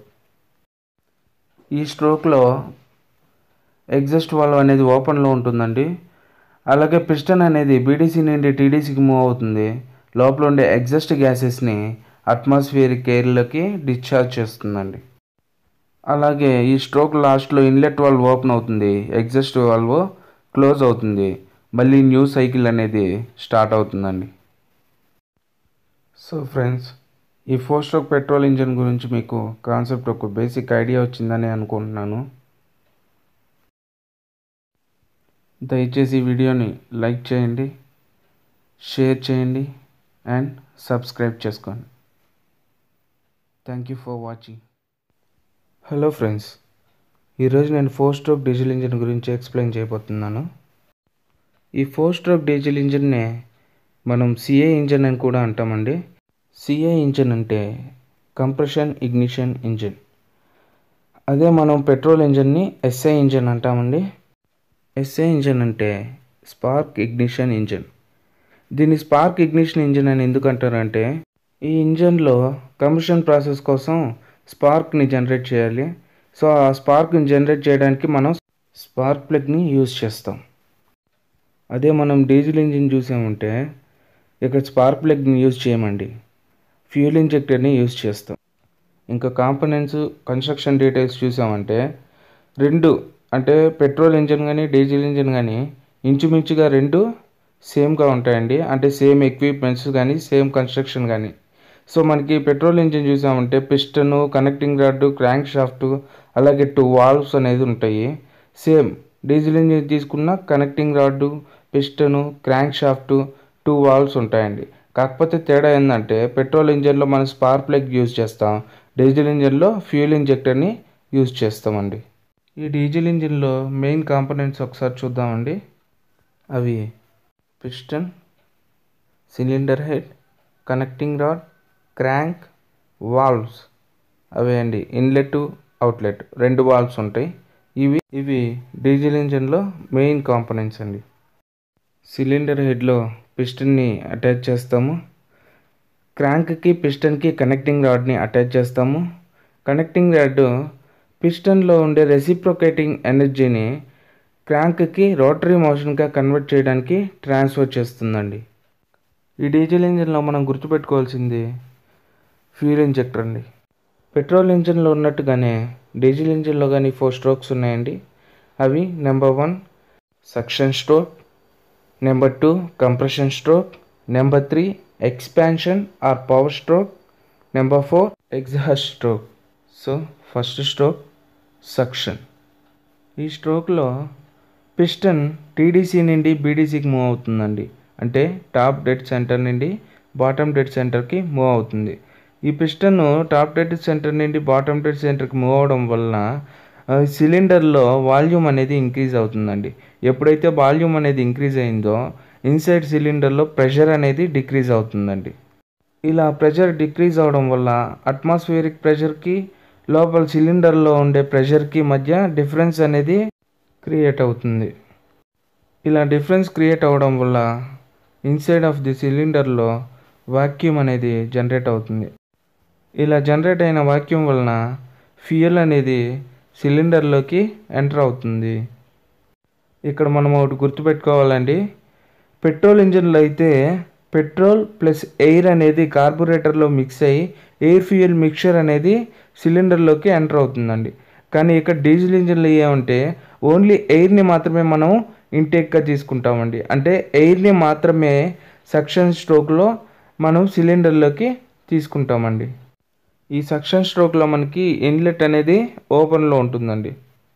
Speaker 1: ఈ స్ట్రోక్లో ఎగ్జాస్ట్ వాల్వ్ అనేది ఓపెన్లో ఉంటుందండి అలాగే పిస్టన్ అనేది బీడీసీ నుండి టీడీసీకి మూవ్ అవుతుంది లోపల ఉండే ఎగ్జస్ట్ గ్యాసెస్ని అట్మాస్ఫియరిక్ ఎయిర్లోకి డిశ్చార్జ్ చేస్తుందండి అలాగే ఈ స్ట్రోక్ లాస్ట్లో ఇన్లెట్ వాల్వ్ ఓపెన్ అవుతుంది ఎగ్జస్ట్ వాల్వ్ క్లోజ్ అవుతుంది మళ్ళీ న్యూ సైకిల్ అనేది స్టార్ట్ అవుతుందండి సో ఫ్రెండ్స్ ఈ ఫోర్ స్ట్రోక్ పెట్రోల్ ఇంజిన్ గురించి మీకు కాన్సెప్ట్ ఒక బేసిక్ ఐడియా వచ్చిందని అనుకుంటున్నాను దయచేసి ఈ వీడియోని లైక్ చేయండి షేర్ చేయండి అండ్ సబ్స్క్రైబ్ చేసుకోండి thank you for watching hello friends ఈరోజు నేను ఫోర్ స్ట్రోక్ డీజిల్ ఇంజిన్ గురించి ఎక్స్ప్లెయిన్ చేయబోతున్నాను ఈ ఫోర్ స్ట్రోక్ డీజిల్ ఇంజిన్నే మనం సిఏ ఇంజిన్ అని కూడా అంటామండి సిఏ ఇంజిన్ అంటే కంప్రెషన్ ఇగ్నిషన్ ఇంజిన్ అదే మనం పెట్రోల్ ఇంజిన్ని ఎస్ఐ ఇంజిన్ అంటామండి ఎస్ఐ ఇంజిన్ అంటే స్పార్క్ ఇగ్నిషన్ ఇంజిన్ దీన్ని స్పార్క్ ఇగ్నిషన్ ఇంజిన్ అని ఎందుకు అంటారంటే ఈ ఇంజిన్లో కంబషన్ ప్రాసెస్ కోసం స్పార్క్ని జనరేట్ చేయాలి సో ఆ స్పార్క్ని జనరేట్ చేయడానికి మనం స్పార్క్ ప్లగ్ని యూజ్ చేస్తాం అదే మనం డీజిల్ ఇంజిన్ చూసామంటే ఇక్కడ స్పార్క్ ప్లగ్ని యూజ్ చేయమండి ఫ్యూల్ ఇంజెక్టర్ని యూజ్ చేస్తాం ఇంకా కాంపనెంట్స్ కన్స్ట్రక్షన్ డీటెయిల్స్ చూసామంటే రెండు అంటే పెట్రోల్ ఇంజిన్ కానీ డీజిల్ ఇంజిన్ కానీ ఇంచుమించుగా రెండు సేమ్గా ఉంటాయండి అంటే సేమ్ ఎక్విప్మెంట్స్ కానీ సేమ్ కన్స్ట్రక్షన్ కానీ సో మనకి పెట్రోల్ ఇంజిన్ చూసామంటే piston connecting rod crank shaft అలాగే టూ వాల్వ్స్ అనేది ఉంటాయి సేమ్ డీజిల్ ఇంజిన్ తీసుకున్న connecting rod piston crank shaft two valves ఉంటాయండి కాకపోతే తేడా ఏంటంటే పెట్రోల్ ఇంజిన్లో మనం స్పార్క్ ప్లగ్ యూజ్ చేస్తాం డీజిల్ ఇంజిన్లో ఫ్యూల్ ఇంజెక్టర్ని యూజ్ చేస్తామండి ఈ డీజిల్ ఇంజిన్లో మెయిన్ కాంపోనెంట్స్ ఒకసారి చూద్దామండి అవి piston cylinder head connecting rod crank valves అవే అండి ఇన్లెట్ అవుట్లెట్ రెండు వాల్వ్స్ ఉంటాయి ఇవి ఇవి డీజిల్ ఇంజిన్లో మెయిన్ కాంపోనెంట్స్ అండి సిలిండర్ హెడ్లో పిస్టన్ని అటాచ్ చేస్తాము క్రాంక్కి పిస్టన్కి కనెక్టింగ్ రాడ్ని అటాచ్ చేస్తాము కనెక్టింగ్ రాడ్ పిస్టన్లో ఉండే రెసిప్రొకేటింగ్ ఎనర్జీని క్రాంక్కి రోటరీ మోషన్గా కన్వర్ట్ చేయడానికి ట్రాన్స్ఫర్ చేస్తుందండి ఈ డీజిల్ ఇంజిన్లో మనం గుర్తుపెట్టుకోవాల్సింది ఫ్యూల్ ఇంజెక్టర్ అండి పెట్రోల్ ఇంజిన్లో ఉన్నట్టుగానే డీజిల్ ఇంజిన్లో కానీ ఫోర్ స్ట్రోక్స్ ఉన్నాయండి అవి number one suction stroke number two compression stroke number three expansion or power stroke number four exhaust stroke so first stroke suction ఈ స్ట్రోక్లో పిస్టన్ టీడీసీ నుండి బీడీసీకి మూవ్ అవుతుందండి అంటే టాప్ డెడ్ సెంటర్ నుండి బాటమ్ డెడ్ సెంటర్కి మూవ్ అవుతుంది ఈ పిస్టన్ టాప్ డెడ్ సెంటర్ నుండి బాటమ్ డెడ్ సెంటర్కి మూవ్ అవడం వలన సిలిండర్లో వాల్యూమ్ అనేది ఇంక్రీజ్ అవుతుందండి ఎప్పుడైతే వాల్యూమ్ అనేది ఇంక్రీజ్ అయిందో ఇన్సైడ్ సిలిండర్లో ప్రెషర్ అనేది డిక్రీజ్ అవుతుందండి ఇలా ప్రెషర్ డిక్రీజ్ అవడం వల్ల అట్మాస్ఫియరిక్ ప్రెషర్కి లోపల సిలిండర్లో ఉండే ప్రెషర్కి మధ్య డిఫరెన్స్ అనేది క్రియేట్ అవుతుంది ఇలా డిఫరెన్స్ క్రియేట్ అవ్వడం వల్ల ఇన్సైడ్ ఆఫ్ ది సిలిండర్లో వాక్యూమ్ అనేది జనరేట్ అవుతుంది ఇలా జనరేట్ అయిన వాక్యూమ్ వలన ఫ్యూయల్ అనేది సిలిండర్లోకి ఎంటర్ అవుతుంది ఇక్కడ మనం ఒకటి గుర్తుపెట్టుకోవాలండి పెట్రోల్ ఇంజిన్లో అయితే పెట్రోల్ ప్లస్ ఎయిర్ అనేది కార్బొరేటర్లో మిక్స్ అయ్యి ఎయిర్ ఫ్యూయల్ మిక్చర్ అనేది సిలిండర్లోకి ఎంటర్ అవుతుందండి కానీ ఇక్కడ డీజిల్ ఇంజిన్లో ఏమంటే ఓన్లీ ఎయిర్ని మాత్రమే మనం ఇంటేక్గా తీసుకుంటామండి అంటే ఎయిర్ని మాత్రమే సక్షన్ స్ట్రోక్లో మనం సిలిండర్లోకి తీసుకుంటామండి ఈ సక్షన్ స్ట్రోక్లో మనకి ఇన్లెట్ అనేది ఓపెన్లో ఉంటుందండి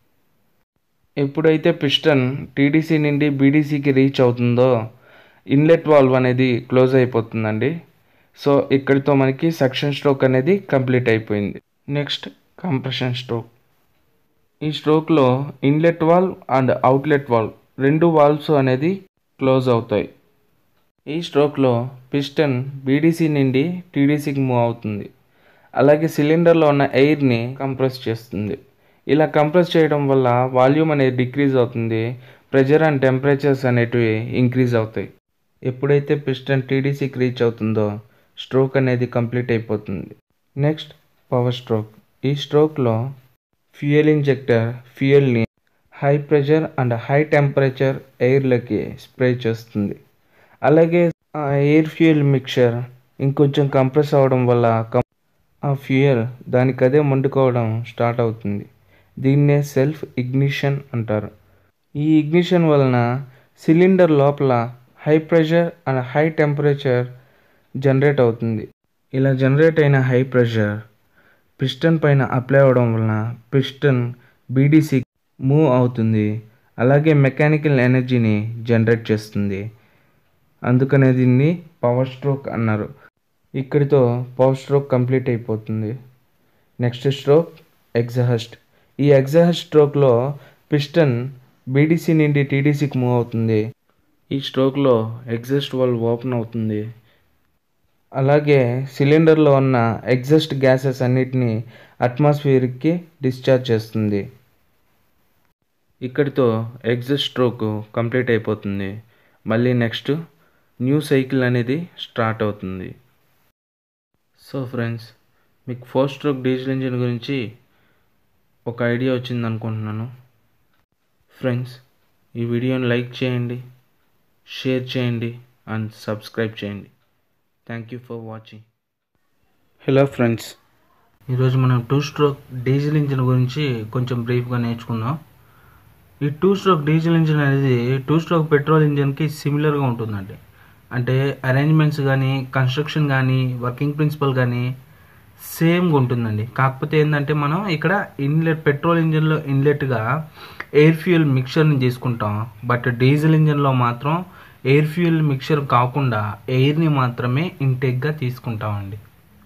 Speaker 1: ఎప్పుడైతే పిస్టన్ టీడీసీ నుండి బీడీసీకి రీచ్ అవుతుందో ఇన్లెట్ వాల్వ్ అనేది క్లోజ్ అయిపోతుందండి సో ఇక్కడితో మనకి సక్షన్ స్ట్రోక్ అనేది కంప్లీట్ అయిపోయింది నెక్స్ట్ కంప్రెషన్ స్ట్రోక్ ఈ స్ట్రోక్లో inlet valve and outlet valve రెండు వాల్వ్స్ అనేది క్లోజ్ అవుతాయి ఈ స్ట్రోక్లో పిస్టన్ బీడీసీ నుండి టీడీసీకి మూవ్ అవుతుంది అలాగే సిలిండర్లో ఉన్న ఎయిర్ని కంప్రెస్ చేస్తుంది ఇలా కంప్రెస్ చేయడం వల్ల వాల్యూమ్ అనేది డిక్రీజ్ అవుతుంది ప్రెషర్ అండ్ టెంపరేచర్స్ అనేటివి ఇంక్రీజ్ అవుతాయి ఎప్పుడైతే పిస్టన్ టీడీసీకి రీచ్ అవుతుందో స్ట్రోక్ అనేది కంప్లీట్ అయిపోతుంది నెక్స్ట్ పవర్ స్ట్రోక్ ఈ స్ట్రోక్లో ఫ్యూయల్ ఇంజెక్టర్ ఫ్యూయల్ని high pressure and high temperature ఎయిర్లోకి స్ప్రే చేస్తుంది అలాగే ఆ ఎయిర్ ఫ్యూయల్ మిక్చర్ ఇంకొంచెం కంప్రెస్ అవ్వడం వల్ల కం ఆ ఫ్యూయల్ దానికదే మండుకోవడం స్టార్ట్ అవుతుంది దీన్నే సెల్ఫ్ ఇగ్నిషన్ అంటారు ఈ ఇగ్నిషన్ వలన సిలిండర్ లోపల high pressure and high temperature generate అవుతుంది ఇలా జనరేట్ అయిన హై ప్రెషర్ పిస్టన్ పైన అప్లై అవ్వడం వలన పిస్టన్ బీడీసీ మూవ్ అవుతుంది అలాగే మెకానికల్ ఎనర్జీని జనరేట్ చేస్తుంది అందుకనే దీన్ని పవర్ స్ట్రోక్ అన్నారు ఇక్కడితో పవర్ స్ట్రోక్ కంప్లీట్ అయిపోతుంది నెక్స్ట్ స్ట్రోక్ ఎగ్జాహస్ట్ ఈ ఎగ్జాహస్ట్ స్ట్రోక్లో పిస్టన్ బీడీసీ నుండి టీడీసీకి మూవ్ అవుతుంది ఈ స్ట్రోక్లో ఎగ్జాస్ట్ వాల్వ్ ఓపెన్ అవుతుంది అలాగే సిలిండర్లో ఉన్న ఎగ్జాస్ట్ గ్యాసెస్ అన్నిటినీ అట్మాస్ఫియర్కి డిశ్చార్జ్ చేస్తుంది ఇక్కడితో ఎగ్జాస్ట్ స్ట్రోక్ కంప్లీట్ అయిపోతుంది మళ్ళీ నెక్స్ట్ న్యూ సైకిల్ అనేది స్టార్ట్ అవుతుంది సో ఫ్రెండ్స్ మీకు ఫోర్ స్ట్రోక్ డీజిల్ ఇంజిన్ గురించి ఒక ఐడియా వచ్చింది అనుకుంటున్నాను ఫ్రెండ్స్ ఈ వీడియోని లైక్ చేయండి షేర్ చేయండి అండ్ సబ్స్క్రైబ్ చేయండి thank you for watching hello friends ఈరోజు మనం టూ స్ట్రోక్ డీజిల్ ఇంజిన్ గురించి కొంచెం బ్రీఫ్గా నేర్చుకుందాం ఈ టూ స్ట్రోక్ డీజిల్ ఇంజిన్ అనేది టూ స్ట్రోక్ పెట్రోల్ ఇంజిన్కి సిమిలర్గా ఉంటుందండి అంటే అరేంజ్మెంట్స్ కానీ కన్స్ట్రక్షన్ కానీ వర్కింగ్ ప్రిన్సిపల్ కానీ సేమ్గా ఉంటుందండి కాకపోతే ఏంటంటే మనం ఇక్కడ ఇన్లెట్ పెట్రోల్ ఇంజిన్లో ఇన్లెట్గా ఎయిర్ ఫ్యూయల్ మిక్చర్ని తీసుకుంటాం బట్ డీజిల్ ఇంజిన్లో మాత్రం ఎయిర్ ఫ్యూయల్ మిక్చర్ కాకుండా ఎయిర్ని మాత్రమే ఇంటెక్గా తీసుకుంటామండి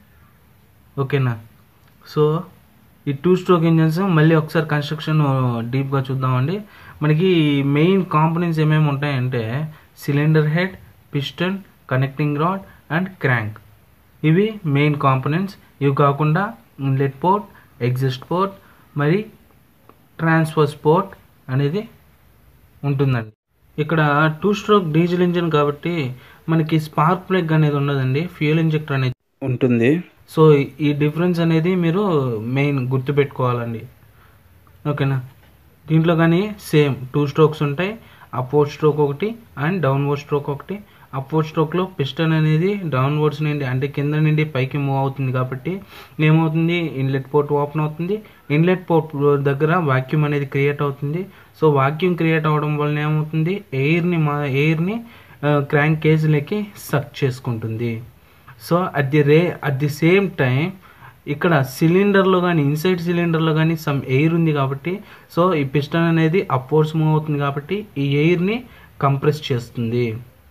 Speaker 1: ఓకేనా సో ఈ టూ స్ట్రోక్ ఇంజన్స్ మళ్ళీ ఒకసారి కన్స్ట్రక్షన్ డీప్గా చూద్దామండి మనకి మెయిన్ కాంపోనెంట్స్ ఏమేమి ఉంటాయంటే cylinder head piston connecting rod and crank ఇవి మెయిన్ కాంపోనెంట్స్ ఇవి కాకుండా ఇన్లెట్ పోర్ట్ ఎగ్జిస్ట్ పోర్ట్ మరి ట్రాన్స్ఫర్ పోర్ట్ అనేది ఉంటుందండి ఇక్కడ టూ స్ట్రోక్ డీజిల్ ఇంజిన్ కాబట్టి మనకి స్పార్క్ ప్లగ్ అనేది ఉండదండి ఫ్యూయల్ ఇంజెక్టర్ అనేది ఉంటుంది సో ఈ డిఫరెన్స్ అనేది మీరు మెయిన్ గుర్తుపెట్టుకోవాలండి ఓకేనా దీంట్లో కానీ సేమ్ టూ స్ట్రోక్స్ ఉంటాయి అప్వర్డ్ స్ట్రోక్ ఒకటి అండ్ డౌన్వర్డ్ స్ట్రోక్ ఒకటి అప్వర్డ్ స్ట్రోక్లో పిస్టన్ అనేది డౌన్వర్డ్స్ నుండి అంటే కింద నుండి పైకి మూవ్ అవుతుంది కాబట్టి ఏమవుతుంది ఇన్లెట్ పోర్ట్ ఓపెన్ అవుతుంది ఇన్లెట్ పోర్ట్ దగ్గర వాక్యూమ్ అనేది క్రియేట్ అవుతుంది సో వాక్యూమ్ క్రియేట్ అవ్వడం వలన ఏమవుతుంది ఎయిర్ని మా ఎయిర్ని క్రాంక్ కేజ్లకి సక్ చేసుకుంటుంది so at the ray at the same time ఇక్కడ సిలిండర్లో కానీ ఇన్సైడ్ సిలిండర్లో కానీ సమ్ ఎయిర్ ఉంది కాబట్టి సో ఈ పిస్టన్ అనేది అప్వర్డ్స్ మూవ్ అవుతుంది కాబట్టి ఈ ఎయిర్ని కంప్రెస్ చేస్తుంది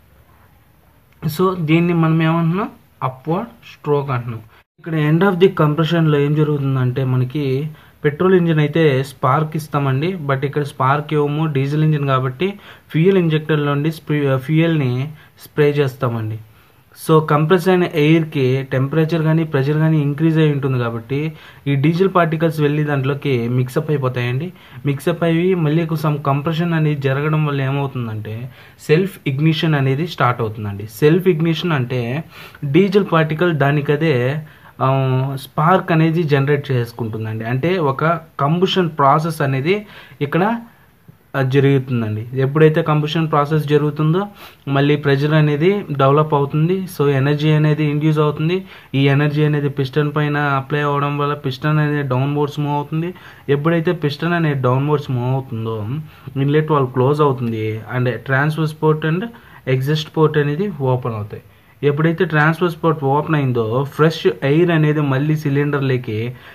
Speaker 1: సో దీన్ని మనం ఏమంటున్నాం అప్వర్డ్ స్ట్రోక్ అంటున్నాం ఇక్కడ ఎండ్ ఆఫ్ ది కంప్రెషన్లో ఏం జరుగుతుందంటే మనకి పెట్రోల్ ఇంజిన్ అయితే స్పార్క్ ఇస్తామండి బట్ ఇక్కడ స్పార్క్ ఇవ్వము డీజిల్ ఇంజిన్ కాబట్టి ఫ్యూయల్ ఇంజెక్టర్ నుండి ఫ్యూయల్ని స్ప్రే చేస్తామండి సో కంప్రెస్ అయిన ఎయిర్కి టెంపరేచర్ కానీ ప్రెషర్ కానీ ఇంక్రీజ్ అయి ఉంటుంది కాబట్టి ఈ డీజిల్ పార్టికల్స్ వెళ్ళి దాంట్లోకి మిక్సప్ అయిపోతాయండి మిక్సప్ అయ్యి మళ్ళీ సమ్ కంప్రెషన్ అనేది జరగడం వల్ల ఏమవుతుందంటే సెల్ఫ్ ఇగ్నిషన్ అనేది స్టార్ట్ అవుతుందండి సెల్ఫ్ ఇగ్నిషన్ అంటే డీజిల్ పార్టికల్ దానికదే స్పార్క్ అనేది జనరేట్ చేసుకుంటుందండి అంటే ఒక కంబుషన్ ప్రాసెస్ అనేది ఇక్కడ జరుగుతుందండి ఎప్పుడైతే కంబషన్ ప్రాసెస్ జరుగుతుందో మళ్ళీ ప్రెజర్ అనేది డెవలప్ అవుతుంది సో ఎనర్జీ అనేది ఇండ్యూస్ అవుతుంది ఈ ఎనర్జీ అనేది పిస్టన్ పైన అప్లై అవ్వడం వల్ల పిస్టన్ అనేది డౌన్ బోర్డ్స్ మూవ్ అవుతుంది ఎప్పుడైతే పిస్టన్ అనేది డౌన్ బోర్డ్స్ మూవ్ అవుతుందో ఇన్లెట్ వాళ్ళు క్లోజ్ అవుతుంది and transfer port and exhaust port అనేది ఓపెన్ అవుతాయి ఎప్పుడైతే ట్రాన్స్ఫర్ పోర్ట్ ఓపెన్ అయిందో ఫ్రెష్ ఎయిర్ అనేది మళ్ళీ సిలిండర్లోకి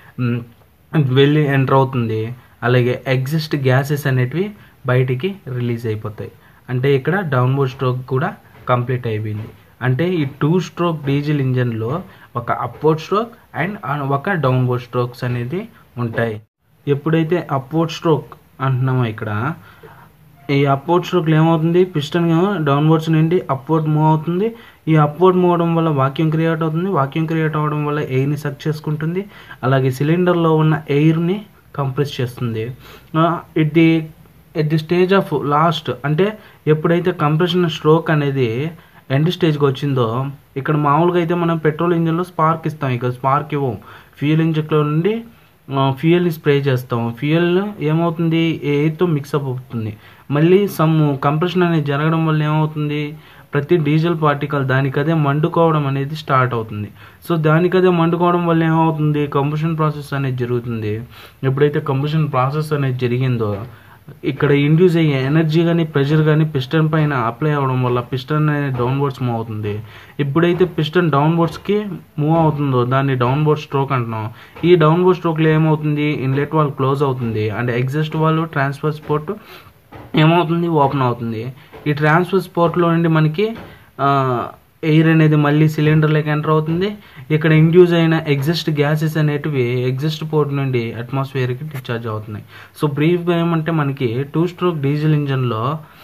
Speaker 1: వెళ్ళి ఎంటర్ అవుతుంది అలాగే ఎగ్జిస్ట్ గ్యాసెస్ అనేటివి బయటికి రిలీజ్ అయిపోతాయి అంటే ఇక్కడ డౌన్వర్డ్ స్ట్రోక్ కూడా కంప్లీట్ అయిపోయింది అంటే ఈ టూ స్ట్రోక్ డీజిల్ ఇంజన్లో ఒక అప్వర్డ్ స్ట్రోక్ అండ్ ఒక డౌన్వర్డ్ స్ట్రోక్స్ అనేది ఉంటాయి ఎప్పుడైతే అప్వర్డ్ స్ట్రోక్ అంటున్నామో ఇక్కడ ఈ అప్వర్డ్ స్ట్రోక్లో ఏమవుతుంది పిస్టన్ డౌన్వర్డ్స్ నుండి అప్వర్డ్ మూవ్ అవుతుంది ఈ అప్వర్డ్ మూవ్ అవడం వల్ల వాక్యూమ్ క్రియేట్ అవుతుంది వాక్యూమ్ క్రియేట్ అవ్వడం వల్ల ఎయిర్ని సక్ చేసుకుంటుంది అలాగే సిలిండర్లో ఉన్న ఎయిర్ని కంప్రెస్ చేస్తుంది it the at the stage of last అంటే ఎప్పుడైతే కంప్రెషన్ స్ట్రోక్ అనేది ఎండ్ స్టేజ్కి వచ్చిందో ఇక్కడ మామూలుగా అయితే మనం పెట్రోల్ ఇంజిన్లో స్పార్క్ ఇస్తాం ఇక్కడ స్పార్క్ ఇవ్వం ఫ్యూయల్ ఇంజిన్లో నుండి ఫ్యూయల్ని స్ప్రే చేస్తాం ఫ్యూయల్ ఏమవుతుంది ఎయిర్తో మిక్సప్ అవుతుంది మళ్ళీ సమ్ కంప్రెషన్ అనేది జరగడం వల్ల ఏమవుతుంది ప్రతి డీజిల్ పార్టికల్ దానికదే మండుకోవడం అనేది స్టార్ట్ అవుతుంది సో దానికదే మండుకోవడం వల్ల ఏమవుతుంది కంబషన్ ప్రాసెస్ అనేది జరుగుతుంది ఎప్పుడైతే కంబషన్ ప్రాసెస్ అనేది జరిగిందో ఇక్కడ ఇండ్యూస్ అయ్యే ఎనర్జీ కానీ ప్రెషర్ కానీ పిస్టన్ పైన అప్లై అవ్వడం వల్ల పిస్టన్ అనేది డౌన్వర్డ్స్ మూవ్ అవుతుంది ఎప్పుడైతే పిస్టన్ డౌన్వర్డ్స్కి మూవ్ అవుతుందో దాన్ని డౌన్వర్డ్ స్ట్రోక్ అంటున్నాం ఈ డౌన్వర్డ్ స్ట్రోక్లో ఏమవుతుంది ఇన్లెట్ వాల్ క్లోజ్ అవుతుంది and exhaust valve transfer port ఏమవుతుంది ఓపెన్ అవుతుంది ఈ ట్రాన్స్ఫర్ స్పోర్ట్లో నుండి మనకి ఎయిర్ అనేది మళ్ళీ సిలిండర్లోకి ఎంటర్ అవుతుంది ఇక్కడ ఇండ్యూస్ అయిన ఎగ్జిస్ట్ గ్యాసెస్ అనేటివి ఎగ్జిస్ట్ పోర్ట్ నుండి అట్మాస్ఫియర్కి డిశ్చార్జ్ అవుతున్నాయి సో బ్రీఫ్గా ఏమంటే మనకి టూ స్ట్రోక్ డీజిల్ ఇంజన్లో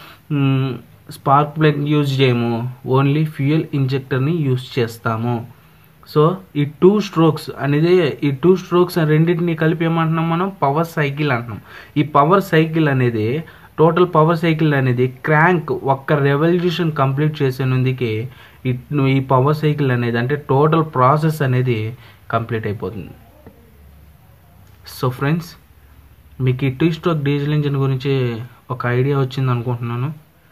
Speaker 1: స్పార్క్ ప్లగ్ యూజ్ చేయము ఓన్లీ ఫ్యూయల్ ఇంజెక్టర్ని యూజ్ చేస్తాము సో ఈ టూ స్ట్రోక్స్ అనేది ఈ టూ స్ట్రోక్స్ రెండింటిని కలిపి ఏమంటున్నాం మనం పవర్ సైకిల్ అంటున్నాం ఈ పవర్ సైకిల్ అనేది టోటల్ పవర్ సైకిల్ అనేది క్రాంక్ ఒక్క రెవల్యూషన్ కంప్లీట్ చేసేందుకు ఈ పవర్ సైకిల్ అనేది అంటే టోటల్ ప్రాసెస్ అనేది కంప్లీట్ అయిపోతుంది సో ఫ్రెండ్స్ మీకు ఈ టూ స్ట్రోక్ డీజిల్ ఇంజిన్ గురించి ఒక ఐడియా వచ్చింది అనుకుంటున్నాను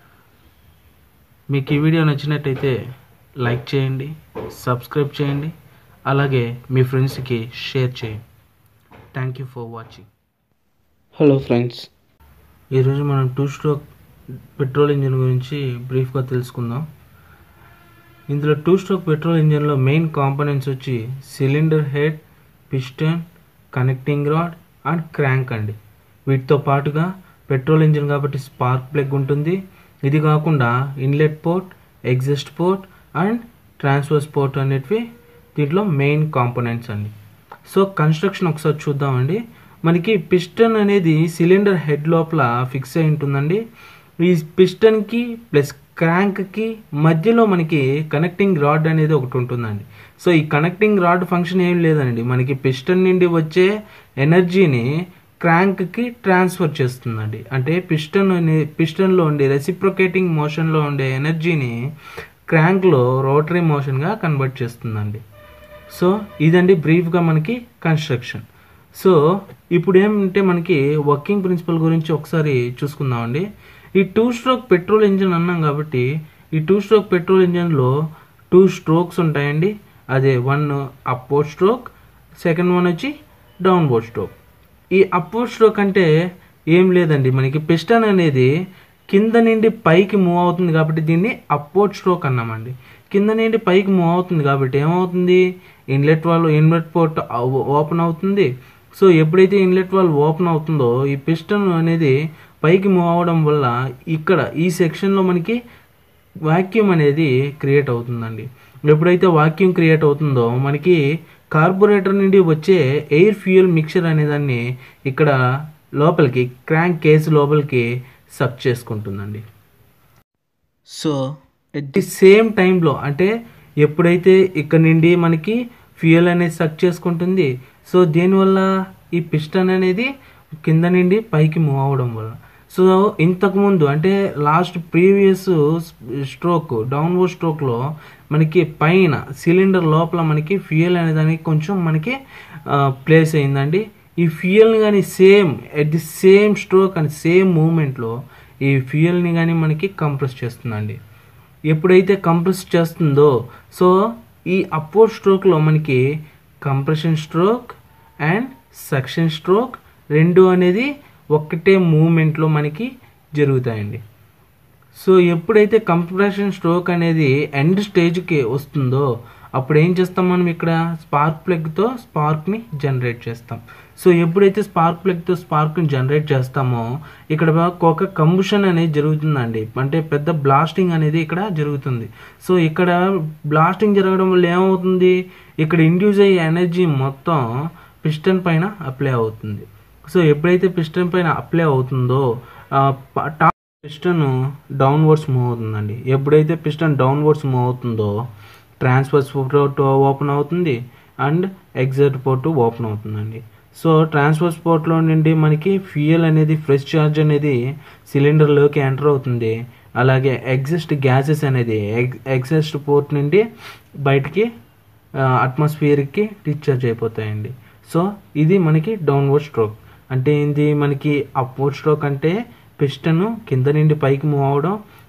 Speaker 1: మీకు ఈ వీడియో నచ్చినట్టయితే లైక్ చేయండి సబ్స్క్రైబ్ చేయండి అలాగే మీ ఫ్రెండ్స్కి షేర్ చేయండి thank you for watching hello friends ఈరోజు మనం టూ స్ట్రోక్ పెట్రోల్ ఇంజిన్ గురించి బ్రీఫ్గా తెలుసుకుందాం ఇందులో టూ స్ట్రోక్ పెట్రోల్ ఇంజిన్లో మెయిన్ కాంపోనెంట్స్ వచ్చి cylinder head piston connecting rod and crank అండి వీటితో పాటుగా పెట్రోల్ ఇంజిన్ కాబట్టి స్పార్క్ ప్లగ్ ఉంటుంది ఇది కాకుండా inlet port exhaust port and transfer port అనేటివి దీంట్లో మెయిన్ కాంపోనెంట్స్ అండి సో కన్స్ట్రక్షన్ ఒకసారి చూద్దామండి మనకి పిస్టన్ అనేది సిలిండర్ హెడ్ లోపల ఫిక్స్ అయి ఉంటుందండి ఈ పిస్టన్కి ప్లస్ క్రాంక్కి మధ్యలో మనకి కనెక్టింగ్ రాడ్ అనేది ఒకటి ఉంటుందండి సో ఈ కనెక్టింగ్ రాడ్ ఫంక్షన్ ఏం లేదండి మనకి పిస్టన్ నుండి వచ్చే ఎనర్జీని క్రాంక్కి ట్రాన్స్ఫర్ చేస్తుందండి అంటే పిస్టన్ అనే పిస్టన్లో ఉండే రెసిప్రొకేటింగ్ మోషన్లో ఉండే ఎనర్జీని క్రాంక్లో రోటరీ మోషన్గా కన్వర్ట్ చేస్తుందండి సో ఇదండి బ్రీఫ్గా మనకి కన్స్ట్రక్షన్ సో ఇప్పుడు ఏమంటే మనకి వర్కింగ్ ప్రిన్సిపల్ గురించి ఒకసారి చూసుకుందామండి ఈ టూ స్ట్రోక్ పెట్రోల్ ఇంజిన్ అన్నాం కాబట్టి ఈ టూ స్ట్రోక్ పెట్రోల్ ఇంజిన్లో టూ స్ట్రోక్స్ ఉంటాయండి అదే one upward stroke second one వచ్చి డౌన్వర్డ్ స్ట్రోక్ ఈ అప్వర్డ్ స్ట్రోక్ అంటే ఏం లేదండి మనకి పిస్టన్ అనేది కింద నుండి పైకి మూవ్ అవుతుంది కాబట్టి దీన్ని అప్వర్డ్ స్ట్రోక్ అన్నామండి కింద నుండి పైకి మూవ్ అవుతుంది కాబట్టి ఏమవుతుంది inlet valve inlet port open అవుతుంది సో ఎప్పుడైతే ఇన్లెట్ వాల్ ఓపెన్ అవుతుందో ఈ పిస్టన్ అనేది పైకి మూవ్ అవడం వల్ల ఇక్కడ ఈ సెక్షన్లో మనకి వాక్యూమ్ అనేది క్రియేట్ అవుతుందండి ఎప్పుడైతే వాక్యూమ్ క్రియేట్ అవుతుందో మనకి కార్బొరేటర్ నుండి వచ్చే ఎయిర్ ఫ్యూయల్ మిక్చర్ అనేదాన్ని ఇక్కడ లోపలికి క్రాంక్ కేసు లోపలికి సక్ చేసుకుంటుందండి సో ఎట్ ది సేమ్ టైంలో అంటే ఎప్పుడైతే ఇక్కడ నుండి మనకి ఫ్యూయల్ అనేది సక్ చేసుకుంటుంది సో దీనివల్ల ఈ పిస్టన్ అనేది కింద నుండి పైకి మూవ్ అవ్వడం వల్ల సో ఇంతకుముందు అంటే లాస్ట్ ప్రీవియస్ స్ట్రోక్ డౌన్వర్డ్ స్ట్రోక్లో మనకి పైన సిలిండర్ లోపల మనకి ఫ్యూయల్ అనే దానికి కొంచెం మనకి ప్లేస్ అయిందండి ఈ ఫ్యూయల్ని కానీ same at the same stroke and same మూమెంట్లో ఈ ఫ్యూయల్ని కానీ మనకి కంప్రెస్ చేస్తుందండి ఎప్పుడైతే కంప్రెస్ చేస్తుందో సో ఈ అప్వర్డ్ స్ట్రోక్లో మనకి compression stroke and suction stroke రెండు అనేది ఒక్కటే మూమెంట్లో మనకి జరుగుతాయండి సో ఎప్పుడైతే కంప్రెషన్ స్ట్రోక్ అనేది ఎండ్ స్టేజ్కి వస్తుందో అప్పుడు ఏం చేస్తాం మనం ఇక్కడ స్పార్క్ ప్లగ్తో స్పార్క్ని జనరేట్ చేస్తాం సో ఎప్పుడైతే స్పార్క్ ప్లగ్తో స్పార్క్ని జనరేట్ చేస్తామో ఇక్కడ ఒక కంబుషన్ అనేది జరుగుతుందండి అంటే పెద్ద బ్లాస్టింగ్ అనేది ఇక్కడ జరుగుతుంది సో ఇక్కడ బ్లాస్టింగ్ జరగడం వల్ల ఏమవుతుంది ఇక్కడ ఇండ్యూస్ అయ్యే ఎనర్జీ మొత్తం పిస్టన్ పైన అప్లై అవుతుంది సో ఎప్పుడైతే పిస్టన్ పైన అప్లై అవుతుందో టాప్ పిస్టన్ డౌన్వర్డ్స్ మూవ్ అవుతుందండి ఎప్పుడైతే పిస్టన్ డౌన్వర్డ్స్ మూవ్ అవుతుందో ట్రాన్స్ఫర్ పోర్ట్ ఓపెన్ అవుతుంది అండ్ ఎగ్జిట్ పోర్ట్ ఓపెన్ అవుతుందండి సో ట్రాన్స్ఫర్ పోర్ట్లో నుండి మనకి ఫ్యూయల్ అనేది ఫ్రెష్ చార్జ్ అనేది సిలిండర్లోకి ఎంటర్ అవుతుంది అలాగే ఎగ్జిస్ట్ గ్యాసెస్ అనేది ఎగ్ ఎగ్జిస్ట్ పోర్ట్ నుండి బయటికి అట్మాస్ఫియర్కి డిశ్చార్జ్ అయిపోతాయండి సో ఇది మనకి డౌన్వర్డ్ స్ట్రోక్ అంటే ఏంది మనకి అప్వర్డ్ స్ట్రోక్ అంటే పిస్టన్ కింద నుండి పైకి మూవ్ అవడం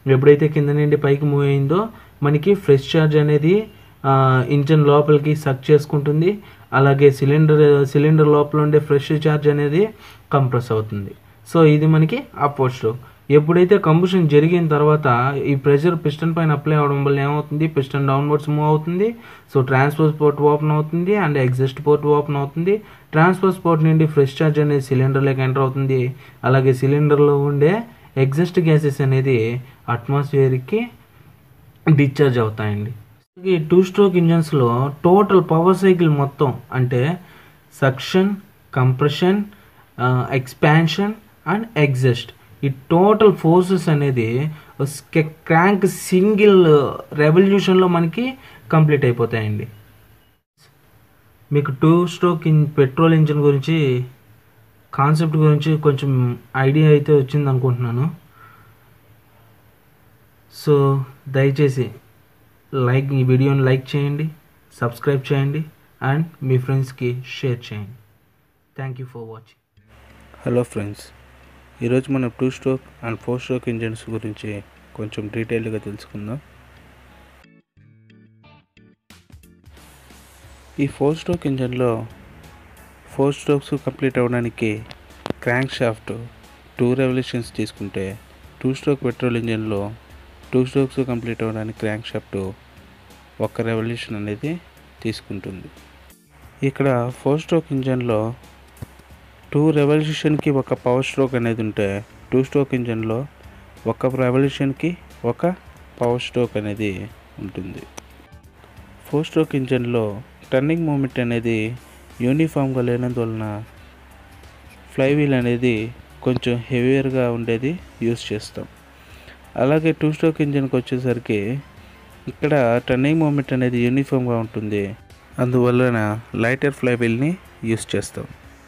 Speaker 2: ఎప్పుడైతే కింద నుండి పైకి మూవ్ అయిందో మనకి ఫ్రెష్ చార్జ్ అనేది ఇంజన్ లోపలికి సక్ చేసుకుంటుంది అలాగే సిలిండర్ సిలిండర్ లోపల ఉండే ఫ్రెష్ చార్జ్ అనేది కంప్రెస్ అవుతుంది సో ఇది మనకి అప్వర్డ్ స్ట్రోక్ ఎప్పుడైతే కంబుషన్ జరిగిన తర్వాత ఈ ప్రెషర్ పిస్టన్ పైన అప్లై అవడం వల్ల ఏమవుతుంది పిస్టన్ డౌన్వర్డ్స్ మూవ్ అవుతుంది సో ట్రాన్స్ఫర్ పోర్ట్ ఓపెన్ అవుతుంది అండ్ ఎగ్జిస్ట్ పోర్ట్ ఓపెన్ అవుతుంది ట్రాన్స్ఫర్ పోర్ట్ నుండి ఫ్రెష్ చార్జ్ అనేది సిలిండర్లోకి ఎంటర్ అవుతుంది అలాగే సిలిండర్లో ఉండే ఎగ్జిస్ట్ గ్యాసెస్ అనేది అట్మాస్ఫియర్కి డిశ్చార్జ్ అవుతాయండి ఈ టూ స్ట్రోక్ ఇంజన్స్లో టోటల్ పవర్ సైకిల్ మొత్తం అంటే suction compression expansion and exhaust ఈ టోటల్ ఫోర్సెస్ అనేది క్రాంక్ సింగిల్ రెవల్యూషన్లో మనకి కంప్లీట్ అయిపోతాయండి మీకు two stroke in petrol engine గురించి కాన్సెప్ట్ గురించి కొంచెం ఐడియా అయితే వచ్చింది అనుకుంటున్నాను సో దయచేసి లైక్ ఈ వీడియోని లైక్ చేయండి సబ్స్క్రైబ్ చేయండి అండ్ మీ ఫ్రెండ్స్కి షేర్ చేయండి thank you for watching
Speaker 1: hello friends ఈరోజు మనం two stroke and four stroke engines గురించి కొంచెం డీటెయిల్గా తెలుసుకుందాం ఈ ఫోర్ స్ట్రోక్ ఇంజన్లో ఫోర్ స్ట్రోక్స్ కంప్లీట్ అవ్వడానికి క్రాంక్ షాఫ్ట్ టూ రెవల్యూషన్స్ తీసుకుంటే టూ స్ట్రోక్ పెట్రోల్ ఇంజన్లో టూ స్ట్రోక్స్ కంప్లీట్ అవ్వడానికి క్రాంక్ షాఫ్ట్ ఒక్క రెవల్యూషన్ అనేది తీసుకుంటుంది ఇక్కడ ఫోర్ స్ట్రోక్ ఇంజన్లో టూ రెవల్యూషన్కి ఒక పవర్ స్ట్రోక్ అనేది ఉంటే టూ స్ట్రోక్ ఇంజన్లో ఒక రెవల్యూషన్కి ఒక పవర్ స్ట్రోక్ అనేది ఉంటుంది ఫోర్ స్ట్రోక్ ఇంజన్లో టర్నింగ్ మూమెంట్ అనేది యూనిఫామ్గా లేనందువలన ఫ్లైవీల్ అనేది కొంచెం హెవియర్గా ఉండేది యూస్ చేస్తాం అలాగే టూ స్ట్రోక్ ఇంజన్కి వచ్చేసరికి ఇక్కడ టర్నింగ్ మూమెంట్ అనేది యూనిఫామ్గా ఉంటుంది అందువలన లైటర్ ఫ్లైవీల్ని యూస్ చేస్తాం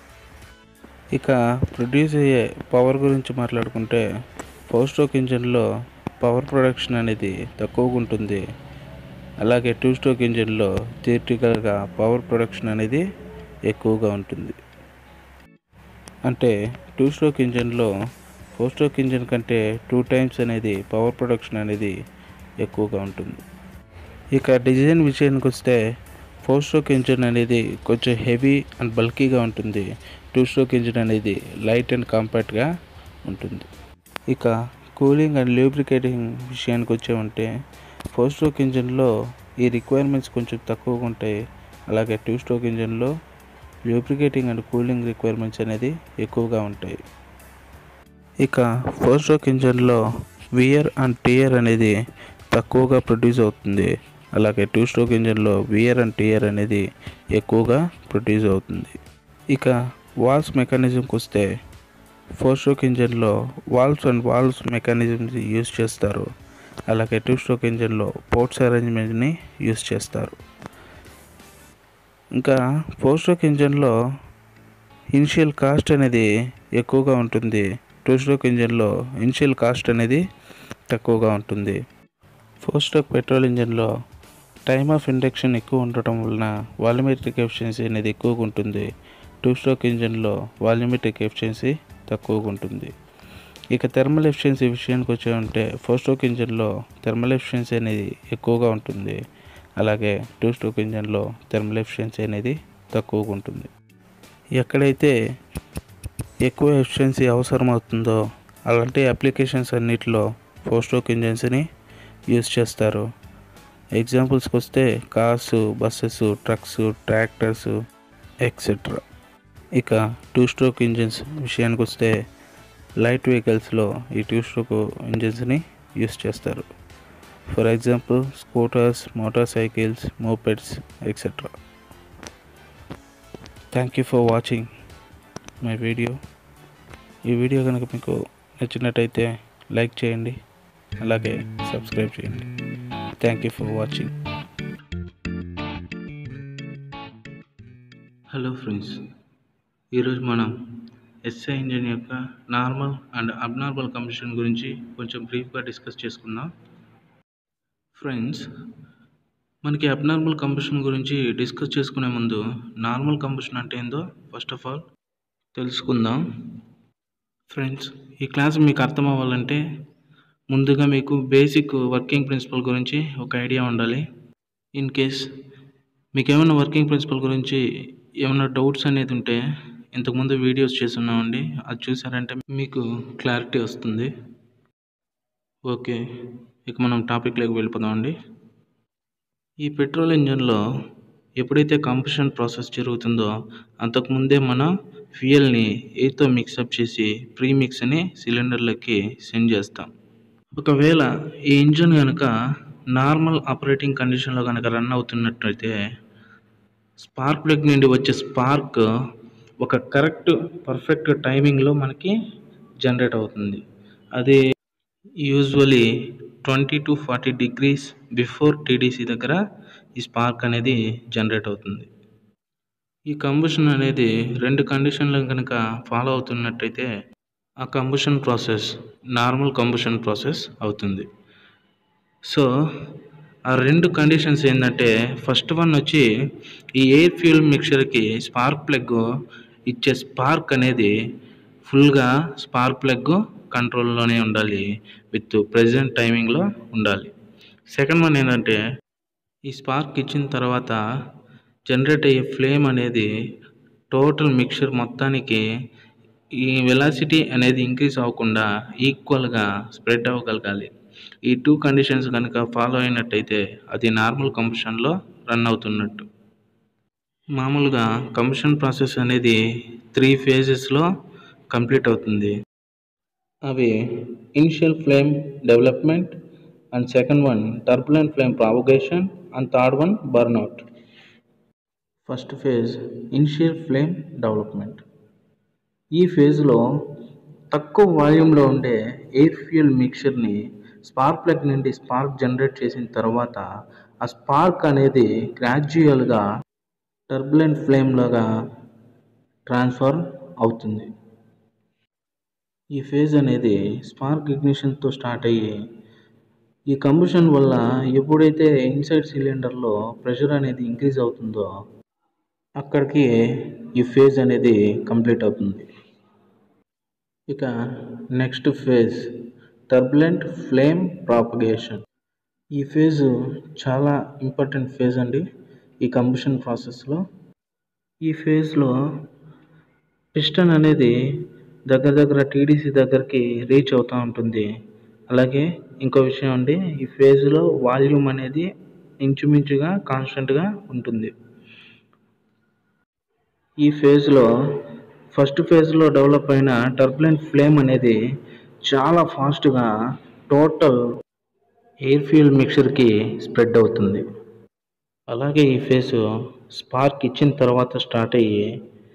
Speaker 1: ఇక ప్రొడ్యూస్ అయ్యే పవర్ గురించి మాట్లాడుకుంటే ఫోర్ స్ట్రోక్ ఇంజన్లో పవర్ ప్రొడక్షన్ అనేది తక్కువగా ఉంటుంది అలాగే టూ స్ట్రోక్ ఇంజన్లో థియరిటికల్గా పవర్ ప్రొడక్షన్ అనేది ఎక్కువగా ఉంటుంది అంటే టూ స్ట్రోక్ ఇంజన్లో ఫోర్ స్ట్రోక్ ఇంజన్ కంటే టూ టైమ్స్ అనేది పవర్ ప్రొడక్షన్ అనేది ఎక్కువగా ఉంటుంది ఇక డిజైన్ విషయానికి వస్తే ఫోర్ స్ట్రోక్ ఇంజిన్ అనేది కొంచెం హెవీ అండ్ బల్కీగా ఉంటుంది టూ స్ట్రోక్ ఇంజిన్ అనేది లైట్ అండ్ కాంపాక్ట్గా ఉంటుంది ఇక కూలింగ్ అండ్ లూబ్రికేటింగ్ విషయానికి వచ్చామంటే ఫోర్ స్ట్రోక్ ఇంజిన్లో ఈ రిక్వైర్మెంట్స్ కొంచెం తక్కువగా ఉంటాయి అలాగే టూ స్ట్రోక్ ఇంజిన్లో లూబ్రికేటింగ్ అండ్ కూలింగ్ రిక్వైర్మెంట్స్ అనేది ఎక్కువగా ఉంటాయి ఇక ఫోర్ స్ట్రోక్ ఇంజన్లో వియర్ అండ్ టియర్ అనేది తక్కువగా ప్రొడ్యూస్ అవుతుంది అలాగే టూ స్ట్రోక్ ఇంజన్లో వియర్ అండ్ టియర్ అనేది ఎక్కువగా ప్రొడ్యూస్ అవుతుంది ఇక వాల్స్ మెకానిజంకి వస్తే ఫోర్ స్ట్రోక్ ఇంజన్లో valves and valves mechanisms use చేస్తారు అలాగే టూ స్ట్రోక్ ఇంజన్లో పోర్ట్స్ అరేంజ్మెంట్ని యూస్ చేస్తారు ఇంకా ఫోర్ స్ట్రోక్ ఇంజన్లో ఇనిషియల్ కాస్ట్ అనేది ఎక్కువగా ఉంటుంది టూ స్ట్రోక్ ఇంజన్లో ఇనిషియల్ కాస్ట్ అనేది తక్కువగా ఉంటుంది ఫోర్ స్ట్రోక్ పెట్రోల్ ఇంజన్లో టైమ్ ఆఫ్ ఇండక్షన్ ఎక్కువ ఉండటం వలన వాల్యూమెట్రిక్ ఎఫిషియన్సీ అనేది ఎక్కువగా ఉంటుంది టూ స్ట్రోక్ ఇంజన్లో వాల్యూమెట్రిక్ ఎఫిషియన్సీ తక్కువగా ఉంటుంది ఇక థర్మల్ ఎఫిషియన్సీ విషయానికి వచ్చామంటే ఫోర్ స్ట్రోక్ ఇంజన్లో థర్మల్ ఎఫిషియన్సీ అనేది ఎక్కువగా ఉంటుంది అలాగే టూ స్ట్రోక్ ఇంజన్లో థర్మల్ ఎఫిషియన్సీ అనేది తక్కువగా ఉంటుంది ఎక్కడైతే ఎక్కువ ఎఫిషియన్సీ అవసరం అవుతుందో అలాంటి అప్లికేషన్స్ అన్నిటిలో ఫోర్ స్ట్రోక్ ఇంజన్స్ని యూస్ చేస్తారు ఎగ్జాంపుల్స్కి వస్తే cars buses trucks tractors etcetera ఇక టూ స్ట్రోక్ ఇంజిన్స్ విషయానికి వస్తే లైట్ వెహికల్స్లో ఈ టూ స్ట్రోక్ ఇంజిన్స్ని యూస్ చేస్తారు for example scooters motor cycles mopeds etcetera thank you for watching my video ఈ వీడియో కనుక మీకు నచ్చినట్టయితే లైక్ చేయండి అలాగే సబ్స్క్రైబ్ చేయండి thank you for watching
Speaker 2: hello friends ఈరోజు మనం ఎస్ఐ ఇంజిన్ యొక్క నార్మల్ అండ్ అబ్నార్మల్ కంబషన్ గురించి కొంచెం బ్రీఫ్గా డిస్కస్ చేసుకుందాం ఫ్రెండ్స్ మనకి అబ్నార్మల్ కంబషన్ గురించి డిస్కస్ చేసుకునే ముందు నార్మల్ కంబషన్ అంటే ఏందో ఫస్ట్ ఆఫ్ ఆల్ తెలుసుకుందాం ఫ్రెండ్స్ ఈ క్లాస్ మీకు అర్థం అవ్వాలంటే ముందుగా మీకు బేసిక్ వర్కింగ్ ప్రిన్సిపల్ గురించి ఒక ఐడియా ఉండాలి ఇన్ కేస్ మీకు ఏమైనా వర్కింగ్ ప్రిన్సిపల్ గురించి ఏమైనా డౌట్స్ అనేది ఉంటే ఇంతకుముందు వీడియోస్ చేస్తున్నామండి అది చూసారంటే మీకు క్లారిటీ వస్తుంది ఓకే ఇక మనం టాపిక్లోకి వెళ్ళిపోదామండి ఈ పెట్రోల్ ఇంజన్లో ఎప్పుడైతే కంప్రెషన్ ప్రాసెస్ జరుగుతుందో అంతకుముందే మనం ఫ్యూయల్ని ఎయిర్తో మిక్సప్ చేసి ప్రీ మిక్స్ని సిలిండర్లకి సెండ్ చేస్తాం ఒకవేళ ఈ ఇంజన్ కనుక నార్మల్ ఆపరేటింగ్ కండిషన్లో కనుక రన్ అవుతున్నట్లయితే స్పార్క్ ప్లగ్ నుండి వచ్చే స్పార్క్ ఒక కరెక్ట్ పర్ఫెక్ట్ టైమింగ్లో మనకి జనరేట్ అవుతుంది అది usually twenty to forty degrees before TDC దగ్గర ఈ స్పార్క్ అనేది జనరేట్ అవుతుంది ఈ కంబుషన్ అనేది రెండు కండిషన్లను కనుక ఫాలో అవుతున్నట్టయితే ఆ combustion process normal combustion process అవుతుంది సో ఆ రెండు కండిషన్స్ ఏంటంటే ఫస్ట్ వన్ వచ్చి ఈ ఎయిర్ ఫ్యూల్ మిక్చర్కి స్పార్క్ ప్లగ్ ఇచ్చే స్పార్క్ అనేది ఫుల్గా స్పార్క్ ప్లగ్ కంట్రోల్లోనే ఉండాలి విత్ ప్రజెంట్ టైమింగ్లో ఉండాలి సెకండ్ వన్ ఏంటంటే ఈ స్పార్క్ ఇచ్చిన తర్వాత జనరేట్ అయ్యే ఫ్లేమ్ అనేది టోటల్ మిక్చర్ మొత్తానికి ఈ వెలాసిటీ అనేది ఇంక్రీజ్ అవ్వకుండా ఈక్వల్గా స్ప్రెడ్ అవ్వగలగాలి ఈ టూ కండిషన్స్ కనుక ఫాలో అయినట్టయితే అది నార్మల్ కంబషన్లో రన్ అవుతున్నట్టు మామూలుగా కంబషన్ ప్రాసెస్ అనేది త్రీ ఫేజెస్లో కంప్లీట్ అవుతుంది అవి initial flame development and second one turbulent flame propagation and third one burnout first phase initial flame development ఈ ఫేజ్లో తక్కువ వాల్యూమ్లో ఉండే ఎయిర్ ఫ్యూయల్ మిక్చర్ని స్పార్క్ ప్లగ్ నుండి స్పార్క్ జనరేట్ చేసిన తర్వాత ఆ స్పార్క్ అనేది గ్రాడ్యువల్గా టర్బులెంట్ ఫ్లేమ్ లాగా ట్రాన్స్ఫర్ అవుతుంది ఈ ఫేజ్ అనేది స్పార్క్ ఇగ్నిషన్తో స్టార్ట్ అయ్యి ఈ కంబషన్ వల్ల ఎప్పుడైతే ఇన్సైడ్ సిలిండర్లో ప్రెషర్ అనేది ఇంక్రీజ్ అవుతుందో అక్కడికి ఈ ఫేజ్ అనేది కంప్లీట్ అవుతుంది ఇక next phase turbulent flame propagation ఈ ఫేజ్ చాలా ఇంపార్టెంట్ ఫేజ్ అండి ఈ కంబషన్ ప్రాసెస్లో ఈ ఫేజ్లో పిస్టన్ అనేది దగ్గర దగ్గర టీడీసీ దగ్గరికి రీచ్ అవుతూ ఉంటుంది అలాగే ఇంకో విషయం అండి ఈ ఫేజ్లో వాల్యూమ్ అనేది ఇంచుమించుగా కాన్స్టెంట్గా ఉంటుంది ఈ ఫేజ్లో ఫస్ట్ ఫేజ్లో డెవలప్ అయిన టర్బులెంట్ ఫ్లేమ్ అనేది చాలా ఫాస్ట్గా టోటల్ ఎయిర్ ఫ్యూల్ మిక్చర్కి స్ప్రెడ్ అవుతుంది అలాగే ఈ ఫేజ్ స్పార్క్ ఇచ్చిన తర్వాత స్టార్ట్ అయ్యి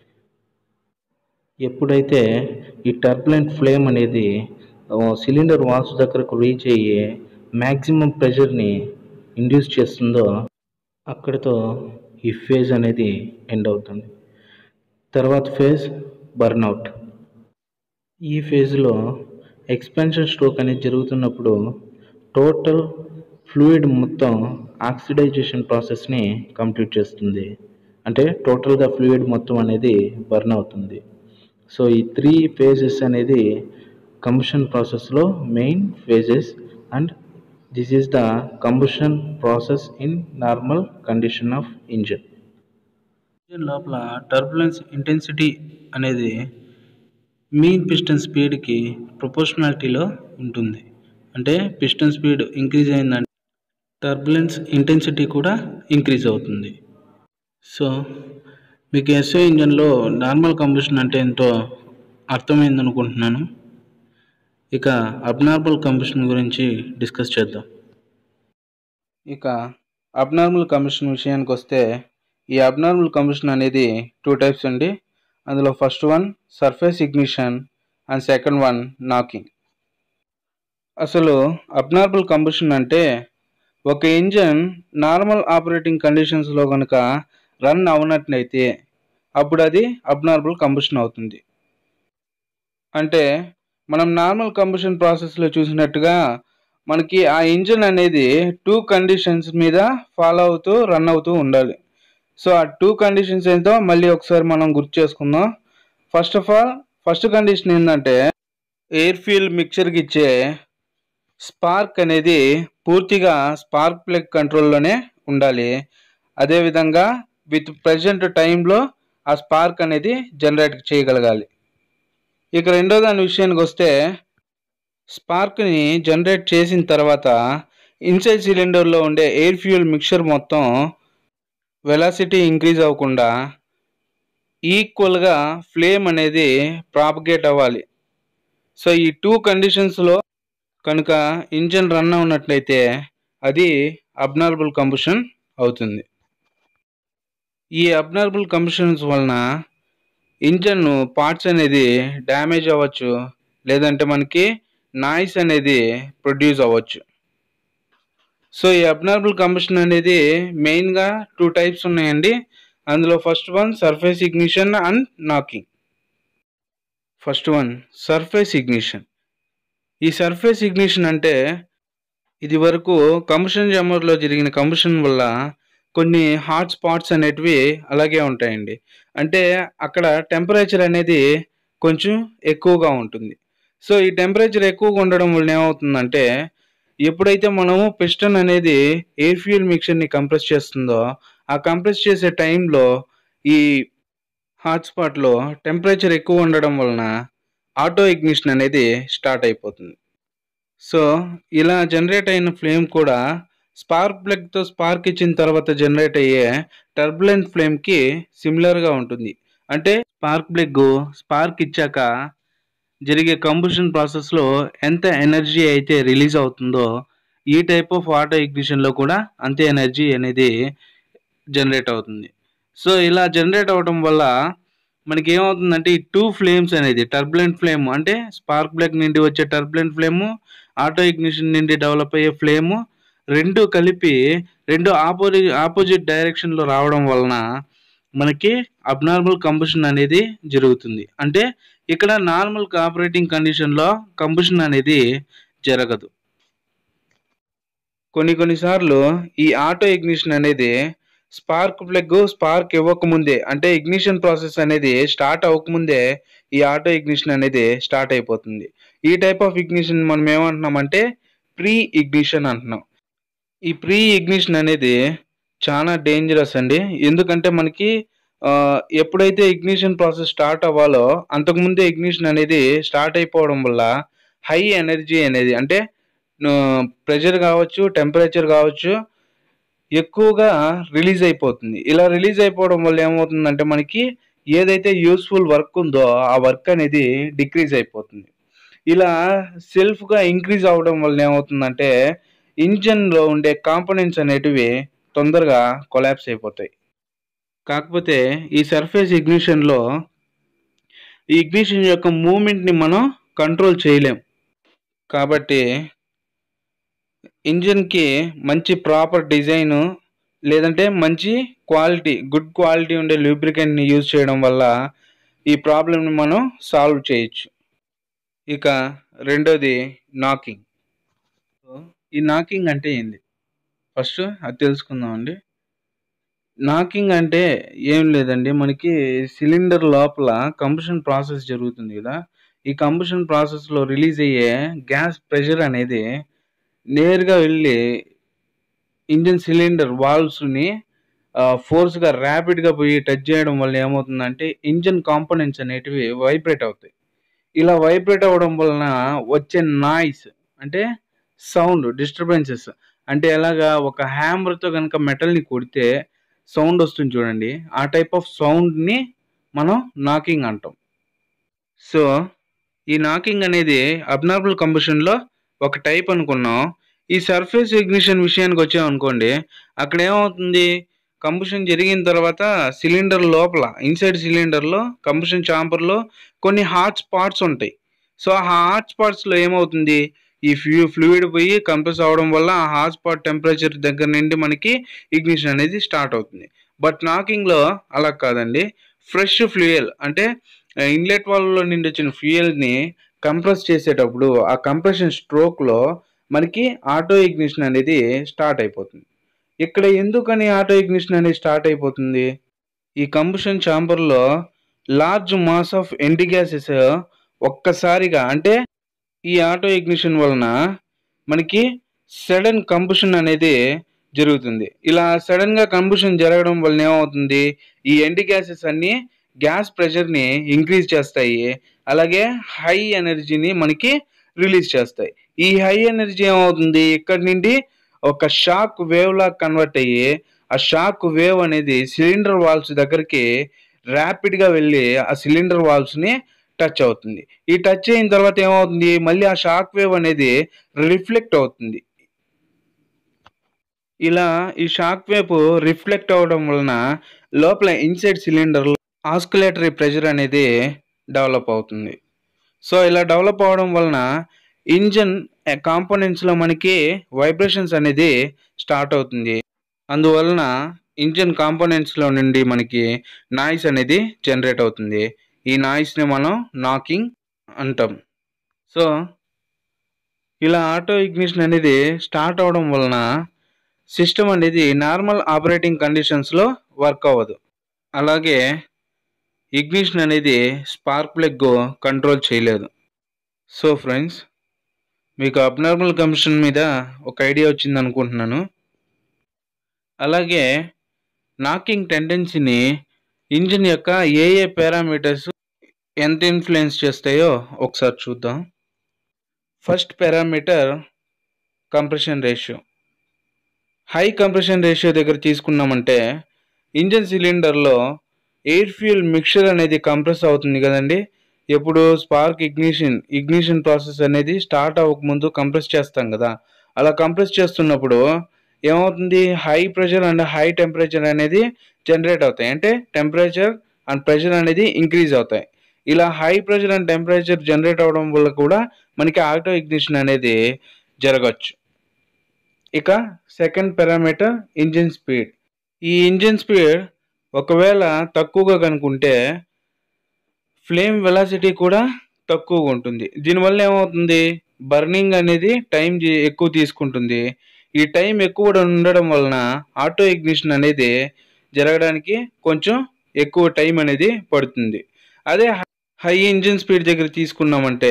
Speaker 2: ఎప్పుడైతే ఈ టర్బులెంట్ ఫ్లేమ్ అనేది సిలిండర్ వాల్స్ దగ్గరకు రీచ్ అయ్యి మ్యాక్సిమం ప్రెషర్ని ఇండ్యూస్ చేస్తుందో అక్కడితో ఈ ఫేజ్ అనేది ఎండ్ అవుతుంది తర్వాత ఫేజ్ బర్న్అవుట్ ఈ ఫేజ్లో ఎక్స్పెన్షన్ స్ట్రోక్ అనేది జరుగుతున్నప్పుడు టోటల్ ఫ్లూయిడ్ మొత్తం ఆక్సిడైజేషన్ ప్రాసెస్ని కంప్లీట్ చేస్తుంది అంటే టోటల్గా ఫ్లూయిడ్ మొత్తం అనేది బర్న్ అవుతుంది సో ఈ త్రీ ఫేజెస్ అనేది కంబషన్ ప్రాసెస్లో main phases and this is the combustion process in normal condition of engine engine లోపల టర్బులెన్స్ ఇంటెన్సిటీ అనేది మీన్ పిస్టన్ స్పీడ్కి ప్రపోర్షనాలిటీలో ఉంటుంది అంటే పిస్టన్ స్పీడ్ ఇంక్రీజ్ అయిందంటే టర్బులెన్స్ ఇంటెన్సిటీ కూడా ఇంక్రీజ్ అవుతుంది సో మీకు ఎస్ఏ ఇంజన్లో నార్మల్ కంబషన్ అంటే ఎంతో అర్థమైంది అనుకుంటున్నాను ఇక అబ్నార్మల్ కంబషన్ గురించి డిస్కస్ చేద్దాం
Speaker 1: ఇక అబ్నార్మల్ కంబషన్ విషయానికి వస్తే ఈ అబ్నార్మల్ కంబషన్ అనేది టూ టైప్స్ అండి అందులో first one surface ignition and second one knocking అసలు అబ్నార్మల్ కంబషన్ అంటే ఒక ఇంజన్ నార్మల్ ఆపరేటింగ్ కండిషన్స్లో కనుక రన్ అవనట్లయితే అప్పుడు అది అబ్నార్మల్ కంబషన్ అవుతుంది అంటే మనం నార్మల్ కంబషన్ ప్రాసెస్లో చూసినట్టుగా మనకి ఆ ఇంజన్ అనేది టూ కండిషన్స్ మీద ఫాలో అవుతూ రన్ అవుతూ ఉండాలి సో ఆ టూ కండిషన్స్ ఏంటో మళ్ళీ ఒకసారి మనం గుర్తు చేసుకుందాం first of all first condition ఏంటంటే ఎయిర్ ఫ్యూల్ మిక్చర్కి ఇచ్చే స్పార్క్ అనేది పూర్తిగా స్పార్క్ ప్లగ్ కంట్రోల్లోనే ఉండాలి అదేవిధంగా విత్ ప్రజెంట్ టైంలో ఆ స్పార్క్ అనేది జనరేట్ చేయగలగాలి ఇక రెండో దాని విషయానికి వస్తే స్పార్క్ని జనరేట్ చేసిన తర్వాత ఇన్సైడ్ సిలిండర్లో ఉండే ఎయిర్ ఫ్యూయల్ మిక్చర్ మొత్తం వెలాసిటీ ఇంక్రీజ్ అవ్వకుండా ఈక్వల్గా ఫ్లేమ్ అనేది ప్రాపగేట్ అవ్వాలి సో ఈ టూ కండిషన్స్లో కనుక ఇంజన్ రన్ అవునట్లయితే అది అబ్నార్బుల్ కంబషన్ అవుతుంది ఈ అబ్నార్బుల్ కంబషన్స్ వలన ఇంజన్ పార్ట్స్ అనేది డ్యామేజ్ అవ్వచ్చు లేదంటే మనకి నాయిస్ అనేది ప్రొడ్యూస్ అవ్వచ్చు సో ఈ అబ్నార్బుల్ కంబషన్ అనేది మెయిన్గా టూ టైప్స్ ఉన్నాయండి అందులో first one surface ignition and knocking first one surface ignition ఈ సర్ఫేస్ ఇగ్నిషన్ అంటే ఇది వరకు కంబషన్ జమ్మర్లో జరిగిన కంబషన్ వల్ల కొన్ని హాట్ స్పాట్స్ అనేటివి అలాగే ఉంటాయండి అంటే అక్కడ టెంపరేచర్ అనేది కొంచెం ఎక్కువగా ఉంటుంది సో ఈ టెంపరేచర్ ఎక్కువగా ఉండడం వల్ల ఏమవుతుందంటే ఎప్పుడైతే మనము పిస్టన్ అనేది ఎయిర్ ఫ్యూయల్ మిక్చర్ని కంప్రెస్ చేస్తుందో ఆ కంప్రెస్ చేసే టైంలో ఈ హాట్స్పాట్లో టెంపరేచర్ ఎక్కువ ఉండడం వలన ఆటో ఇగ్నిషన్ అనేది స్టార్ట్ అయిపోతుంది సో ఇలా జనరేట్ అయిన ఫ్లేమ్ కూడా స్పార్క్ ప్లగ్తో స్పార్క్ ఇచ్చిన తర్వాత జనరేట్ అయ్యే టర్బులెంట్ ఫ్లేమ్కి సిమిలర్గా ఉంటుంది అంటే స్పార్క్ ప్లగ్ స్పార్క్ ఇచ్చాక జరిగే కంబుషన్ ప్రాసెస్లో ఎంత ఎనర్జీ అయితే రిలీజ్ అవుతుందో ఈ టైప్ ఆఫ్ ఆటో ఇగ్నిషన్లో కూడా అంతే ఎనర్జీ అనేది జనరేట్ అవుతుంది సో ఇలా జనరేట్ అవ్వడం వల్ల మనకి ఏమవుతుందంటే ఈ టూ ఫ్లేమ్స్ అనేది టర్బులెంట్ ఫ్లేమ్ అంటే స్పార్క్ ప్లగ్ నుండి వచ్చే టర్బులెంట్ ఫ్లేము ఆటో ఇగ్నిషన్ నుండి డెవలప్ అయ్యే ఫ్లేము రెండు కలిపి రెండు ఆపోజి ఆపోజిట్ డైరెక్షన్లో రావడం వలన మనకి అబ్నార్మల్ కంబషన్ అనేది జరుగుతుంది అంటే ఇక్కడ నార్మల్ ఆపరేటింగ్ కండిషన్లో కంబషన్ అనేది జరగదు కొన్ని కొన్నిసార్లు ఈ ఆటో ఇగ్నిషన్ అనేది స్పార్క్ ప్లగ్ స్పార్క్ ఇవ్వకముందే అంటే ఇగ్నిషన్ ప్రాసెస్ అనేది స్టార్ట్ అవ్వకముందే ఈ ఆటో ఇగ్నిషన్ అనేది స్టార్ట్ అయిపోతుంది ఈ టైప్ ఆఫ్ ఇగ్నిషన్ మనం ఏమంటున్నామంటే ప్రీ ఇగ్నిషన్ అంటున్నాం ఈ ప్రీ ఇగ్నిషన్ అనేది చాలా డేంజరస్ అండి ఎందుకంటే మనకి ఆ, ఎప్పుడైతే ఇగ్నిషన్ ప్రాసెస్ స్టార్ట్ అవ్వాలో అంతకుముందే ఇగ్నిషన్ అనేది స్టార్ట్ అయిపోవడం వల్ల హై ఎనర్జీ అనేది అంటే ప్రెషర్ కావచ్చు టెంపరేచర్ కావచ్చు ఎక్కువగా రిలీజ్ అయిపోతుంది ఇలా రిలీజ్ అయిపోవడం వల్ల ఏమవుతుందంటే మనకి ఏదైతే యూస్ఫుల్ వర్క్ ఉందో ఆ వర్క్ అనేది డిక్రీజ్ అయిపోతుంది ఇలా సెల్ఫ్గా ఇంక్రీజ్ అవ్వడం వల్ల ఏమవుతుందంటే ఇంజన్లో ఉండే కాంపోనెంట్స్ అనేటివి తొందరగా కొలాప్స్ అయిపోతాయి కాకపోతే ఈ సర్ఫేస్ ఇగ్నిషన్లో ఈ ఇగ్నిషన్ యొక్క మూమెంట్ని మనం కంట్రోల్ చేయలేం కాబట్టి ఇంజిన్కి మంచి ప్రాపర్ డిజైను లేదంటే మంచి క్వాలిటీ గుడ్ క్వాలిటీ ఉండే లూబ్రికెంట్ని యూజ్ చేయడం వల్ల ఈ ప్రాబ్లమ్ని మనం సాల్వ్ చేయొచ్చు ఇక రెండోది నాకింగ్ ఈ నాకింగ్ అంటే ఏంది ఫస్ట్ అది తెలుసుకుందామండి నాకింగ్ అంటే ఏం లేదండి మనకి సిలిండర్ లోపల కంబషన్ ప్రాసెస్ జరుగుతుంది కదా ఈ కంబషన్ ప్రాసెస్లో రిలీజ్ అయ్యే గ్యాస్ ప్రెషర్ అనేది నేరుగా వెళ్ళి ఇంజిన్ సిలిండర్ వాల్వ్స్ని ఫోర్స్గా ర్యాపిడ్గా పోయి టచ్ చేయడం వల్ల ఏమవుతుందంటే ఇంజిన్ కాంపోనెంట్స్ అనేటివి వైబ్రేట్ అవుతాయి ఇలా వైబ్రేట్ అవ్వడం వలన వచ్చే నాయిస్ అంటే సౌండ్ డిస్టర్బెన్సెస్ అంటే ఎలాగా ఒక హ్యామర్తో కనుక మెటల్ని కొడితే సౌండ్ వస్తుంది చూడండి ఆ టైప్ ఆఫ్ సౌండ్ని మనం నాకింగ్ అంటాం సో ఈ నాకింగ్ అనేది అబ్నార్మల్ కంబషన్లో ఒక టైప్ అనుకున్నాం ఈ సర్ఫేస్ ఇగ్నిషన్ విషయానికి వచ్చామనుకోండి అక్కడ ఏమవుతుంది కంబషన్ జరిగిన తర్వాత సిలిండర్ లోపల ఇన్సైడ్ సిలిండర్లో కంబషన్ చాంబర్లో కొన్ని హాట్ స్పాట్స్ ఉంటాయి సో ఆ హాట్ స్పాట్స్లో ఏమవుతుంది ఈ ఫ్యూ ఫ్లూయిడ్ పోయి కంప్రెస్ అవడం వల్ల ఆ హాట్ స్పాట్ టెంపరేచర్ దగ్గర నుండి మనకి ఇగ్నిషన్ అనేది స్టార్ట్ అవుతుంది బట్ నాకింగ్లో అలా కాదండి ఫ్రెష్ ఫ్యూయల్ అంటే ఇన్లెట్ వాల్వ్లో నుండి వచ్చిన ఫ్యూయల్ని కంప్రెస్ చేసేటప్పుడు ఆ కంప్రెషన్ స్ట్రోక్లో మనకి ఆటో ఇగ్నిషన్ అనేది స్టార్ట్ అయిపోతుంది ఇక్కడ ఎందుకని ఆటో ఇగ్నిషన్ అనేది స్టార్ట్ అయిపోతుంది ఈ కంబషన్ ఛాంబర్లో large mass of end gases ఒక్కసారిగా అంటే ఈ ఆటో ఇగ్నిషన్ వలన మనకి సడన్ కంబుషన్ అనేది జరుగుతుంది ఇలా సడన్ గా కంబుషన్ జరగడం వలన ఏమవుతుంది ఈ ఎండి గ్యాసెస్ అన్ని గ్యాస్ ప్రెషర్ ని ఇంక్రీజ్ చేస్తాయి అలాగే హై ఎనర్జీని మనకి రిలీజ్ చేస్తాయి ఈ హై ఎనర్జీ ఏమవుతుంది ఇక్కడ నుండి ఒక షాక్ వేవ్ లా కన్వర్ట్ అయ్యి ఆ షాక్ వేవ్ అనేది సిలిండర్ వాల్వ్స్ దగ్గరికి ర్యాపిడ్ గా వెళ్ళి ఆ సిలిండర్ వాల్వ్స్ ని టచ్ అవుతుంది ఈ టచ్ అయిన తర్వాత ఏమవుతుంది మళ్ళీ ఆ షాక్ వేవ్ అనేది రిఫ్లెక్ట్ అవుతుంది ఇలా ఈ షాక్ వేవ్ రిఫ్లెక్ట్ అవడం వలన లోపల ఇన్సైడ్ సిలిండర్ ఆస్కులేటరీ ప్రెషర్ అనేది డెవలప్ అవుతుంది సో ఇలా డెవలప్ అవడం వలన ఇంజన్ కాంపోనెంట్స్లో మనకి వైబ్రేషన్స్ అనేది స్టార్ట్ అవుతుంది అందువలన ఇంజన్ కాంపోనెంట్స్లో నుండి మనకి నాయిస్ అనేది జనరేట్ అవుతుంది ఈ నాయిస్ని మనం నాకింగ్ అంటాం సో ఇలా ఆటో ఇగ్నిషన్ అనేది స్టార్ట్ అవడం వలన సిస్టమ్ అనేది నార్మల్ ఆపరేటింగ్ కండిషన్స్లో వర్క్ అవ్వదు అలాగే ఇగ్నిషన్ అనేది స్పార్క్ ప్లగ్ కంట్రోల్ చేయలేదు సో ఫ్రెండ్స్ మీకు అబ్నార్మల్ కంబషన్ మీద ఒక ఐడియా వచ్చింది అనుకుంటున్నాను అలాగే నాకింగ్ టెండెన్సీని ఇంజిన్ యొక్క ఏ ఏ పారామీటర్స్ ఎంత ఇన్ఫ్లుయెన్స్ చేస్తాయో ఒకసారి చూద్దాం first parameter compression ratio high compression ratio దగ్గర తీసుకున్నామంటే ఇంజన్ సిలిండర్లో ఎయిర్ ఫ్యూయల్ మిక్చర్ అనేది కంప్రెస్ అవుతుంది కదండి ఎప్పుడు స్పార్క్ ఇగ్నిషన్ ఇగ్నిషన్ ప్రాసెస్ అనేది స్టార్ట్ అవ్వకముందు కంప్రెస్ చేస్తాం కదా అలా కంప్రెస్ చేస్తున్నప్పుడు ఏమవుతుంది high pressure and high temperature అనేది జనరేట్ అవుతాయి అంటే టెంపరేచర్ అండ్ ప్రెషర్ అనేది ఇంక్రీజ్ అవుతాయి ఇలా high pressure and temperature generate అవడం వల్ల కూడా మనకి ఆటో ఇగ్నిషన్ అనేది జరగచ్చు ఇక సెకండ్ పారామీటర్ ఇంజిన్ స్పీడ్ ఈ ఇంజిన్ స్పీడ్ ఒకవేళ తక్కువగా కనుకుంటే ఫ్లేమ్ వెలాసిటీ కూడా తక్కువగా ఉంటుంది దీనివల్ల ఏమవుతుంది బర్నింగ్ అనేది టైం ఎక్కువ తీసుకుంటుంది ఈ టైం ఎక్కువ ఉండడం వలన ఆటో ఇగ్నిషన్ అనేది జరగడానికి కొంచెం ఎక్కువ టైం అనేది పడుతుంది అదే హై ఇంజిన్ స్పీడ్ దగ్గర తీసుకున్నామంటే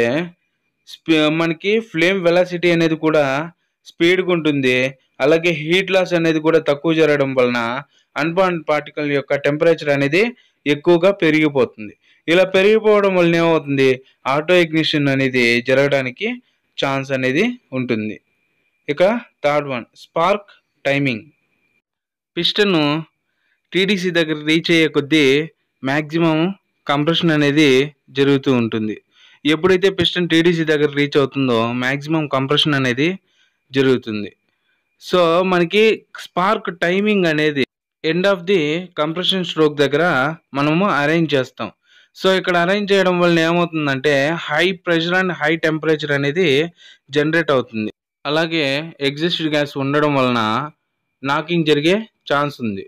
Speaker 1: మనకి ఫ్లేమ్ వెలాసిటీ అనేది కూడా స్పీడ్గా ఉంటుంది అలాగే హీట్ లాస్ అనేది కూడా తక్కువ జరగడం వలన అన్బాండ్ పార్టికల్ యొక్క టెంపరేచర్ అనేది ఎక్కువగా పెరిగిపోతుంది ఇలా పెరిగిపోవడం వలన ఏమవుతుంది ఆటో ఇగ్నిషన్ అనేది జరగడానికి ఛాన్స్ అనేది ఉంటుంది ఇక third one spark timing piston TDC దగ్గర రీచ్ అయ్యే కొద్దీ మ్యాక్సిమం కంప్రెషన్ అనేది జరుగుతూ ఉంటుంది ఎప్పుడైతే పిస్టన్ టీడీసీ దగ్గర రీచ్ అవుతుందో మ్యాక్సిమం కంప్రెషన్ అనేది జరుగుతుంది సో మనకి స్పార్క్ టైమింగ్ అనేది end of the compression stroke దగ్గర మనము అరేంజ్ చేస్తాం సో ఇక్కడ అరేంజ్ చేయడం వల్ల ఏమవుతుందంటే high pressure and high temperature అనేది జనరేట్ అవుతుంది అలాగే ఎగ్జిస్ట్ గ్యాస్ ఉండడం వలన నాకింగ్ జరిగే ఛాన్స్ ఉంది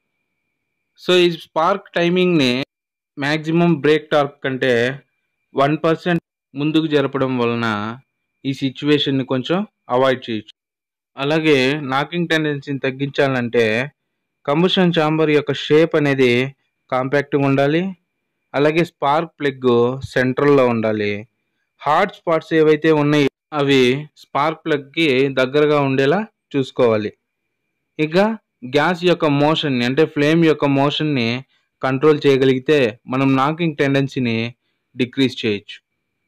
Speaker 1: సో ఈ స్పార్క్ టైమింగ్ని మ్యాక్సిమం బ్రేక్ టార్క్ కంటే వన్ పర్సెంట్ ముందుకు జరపడం వలన ఈ సిచ్యువేషన్ని కొంచెం అవాయిడ్ చేయొచ్చు అలాగే నాకింగ్ టెండెన్సీని తగ్గించాలంటే కంబషన్ ఛాంబర్ యొక్క షేప్ అనేది కాంపాక్ట్గా ఉండాలి అలాగే స్పార్క్ ప్లగ్ సెంట్రల్లో ఉండాలి హాట్ స్పాట్స్ ఏవైతే ఉన్నాయో అవి స్పార్క్ ప్లగ్కి దగ్గరగా ఉండేలా చూసుకోవాలి ఇక గ్యాస్ యొక్క మోషన్ని అంటే ఫ్లేమ్ యొక్క మోషన్ని కంట్రోల్ చేయగలిగితే మనం నాకింగ్ టెండెన్సీని డిక్రీజ్ చేయొచ్చు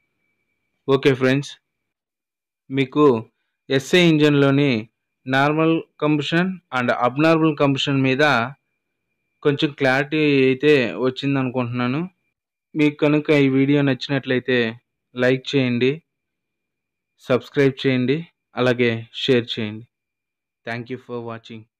Speaker 1: ఓకే ఫ్రెండ్స్ మీకు ఎస్ఏ ఇంజన్లోని normal combustion and abnormal combustion మీద కొంచెం క్లారిటీ అయితే వచ్చింది అనుకుంటున్నాను మీకు కనుక ఈ వీడియో నచ్చినట్లయితే లైక్ చేయండి సబ్స్క్రైబ్ చేయండి అలాగే షేర్ చేయండి థ్యాంక్ యూ ఫర్ వాచింగ్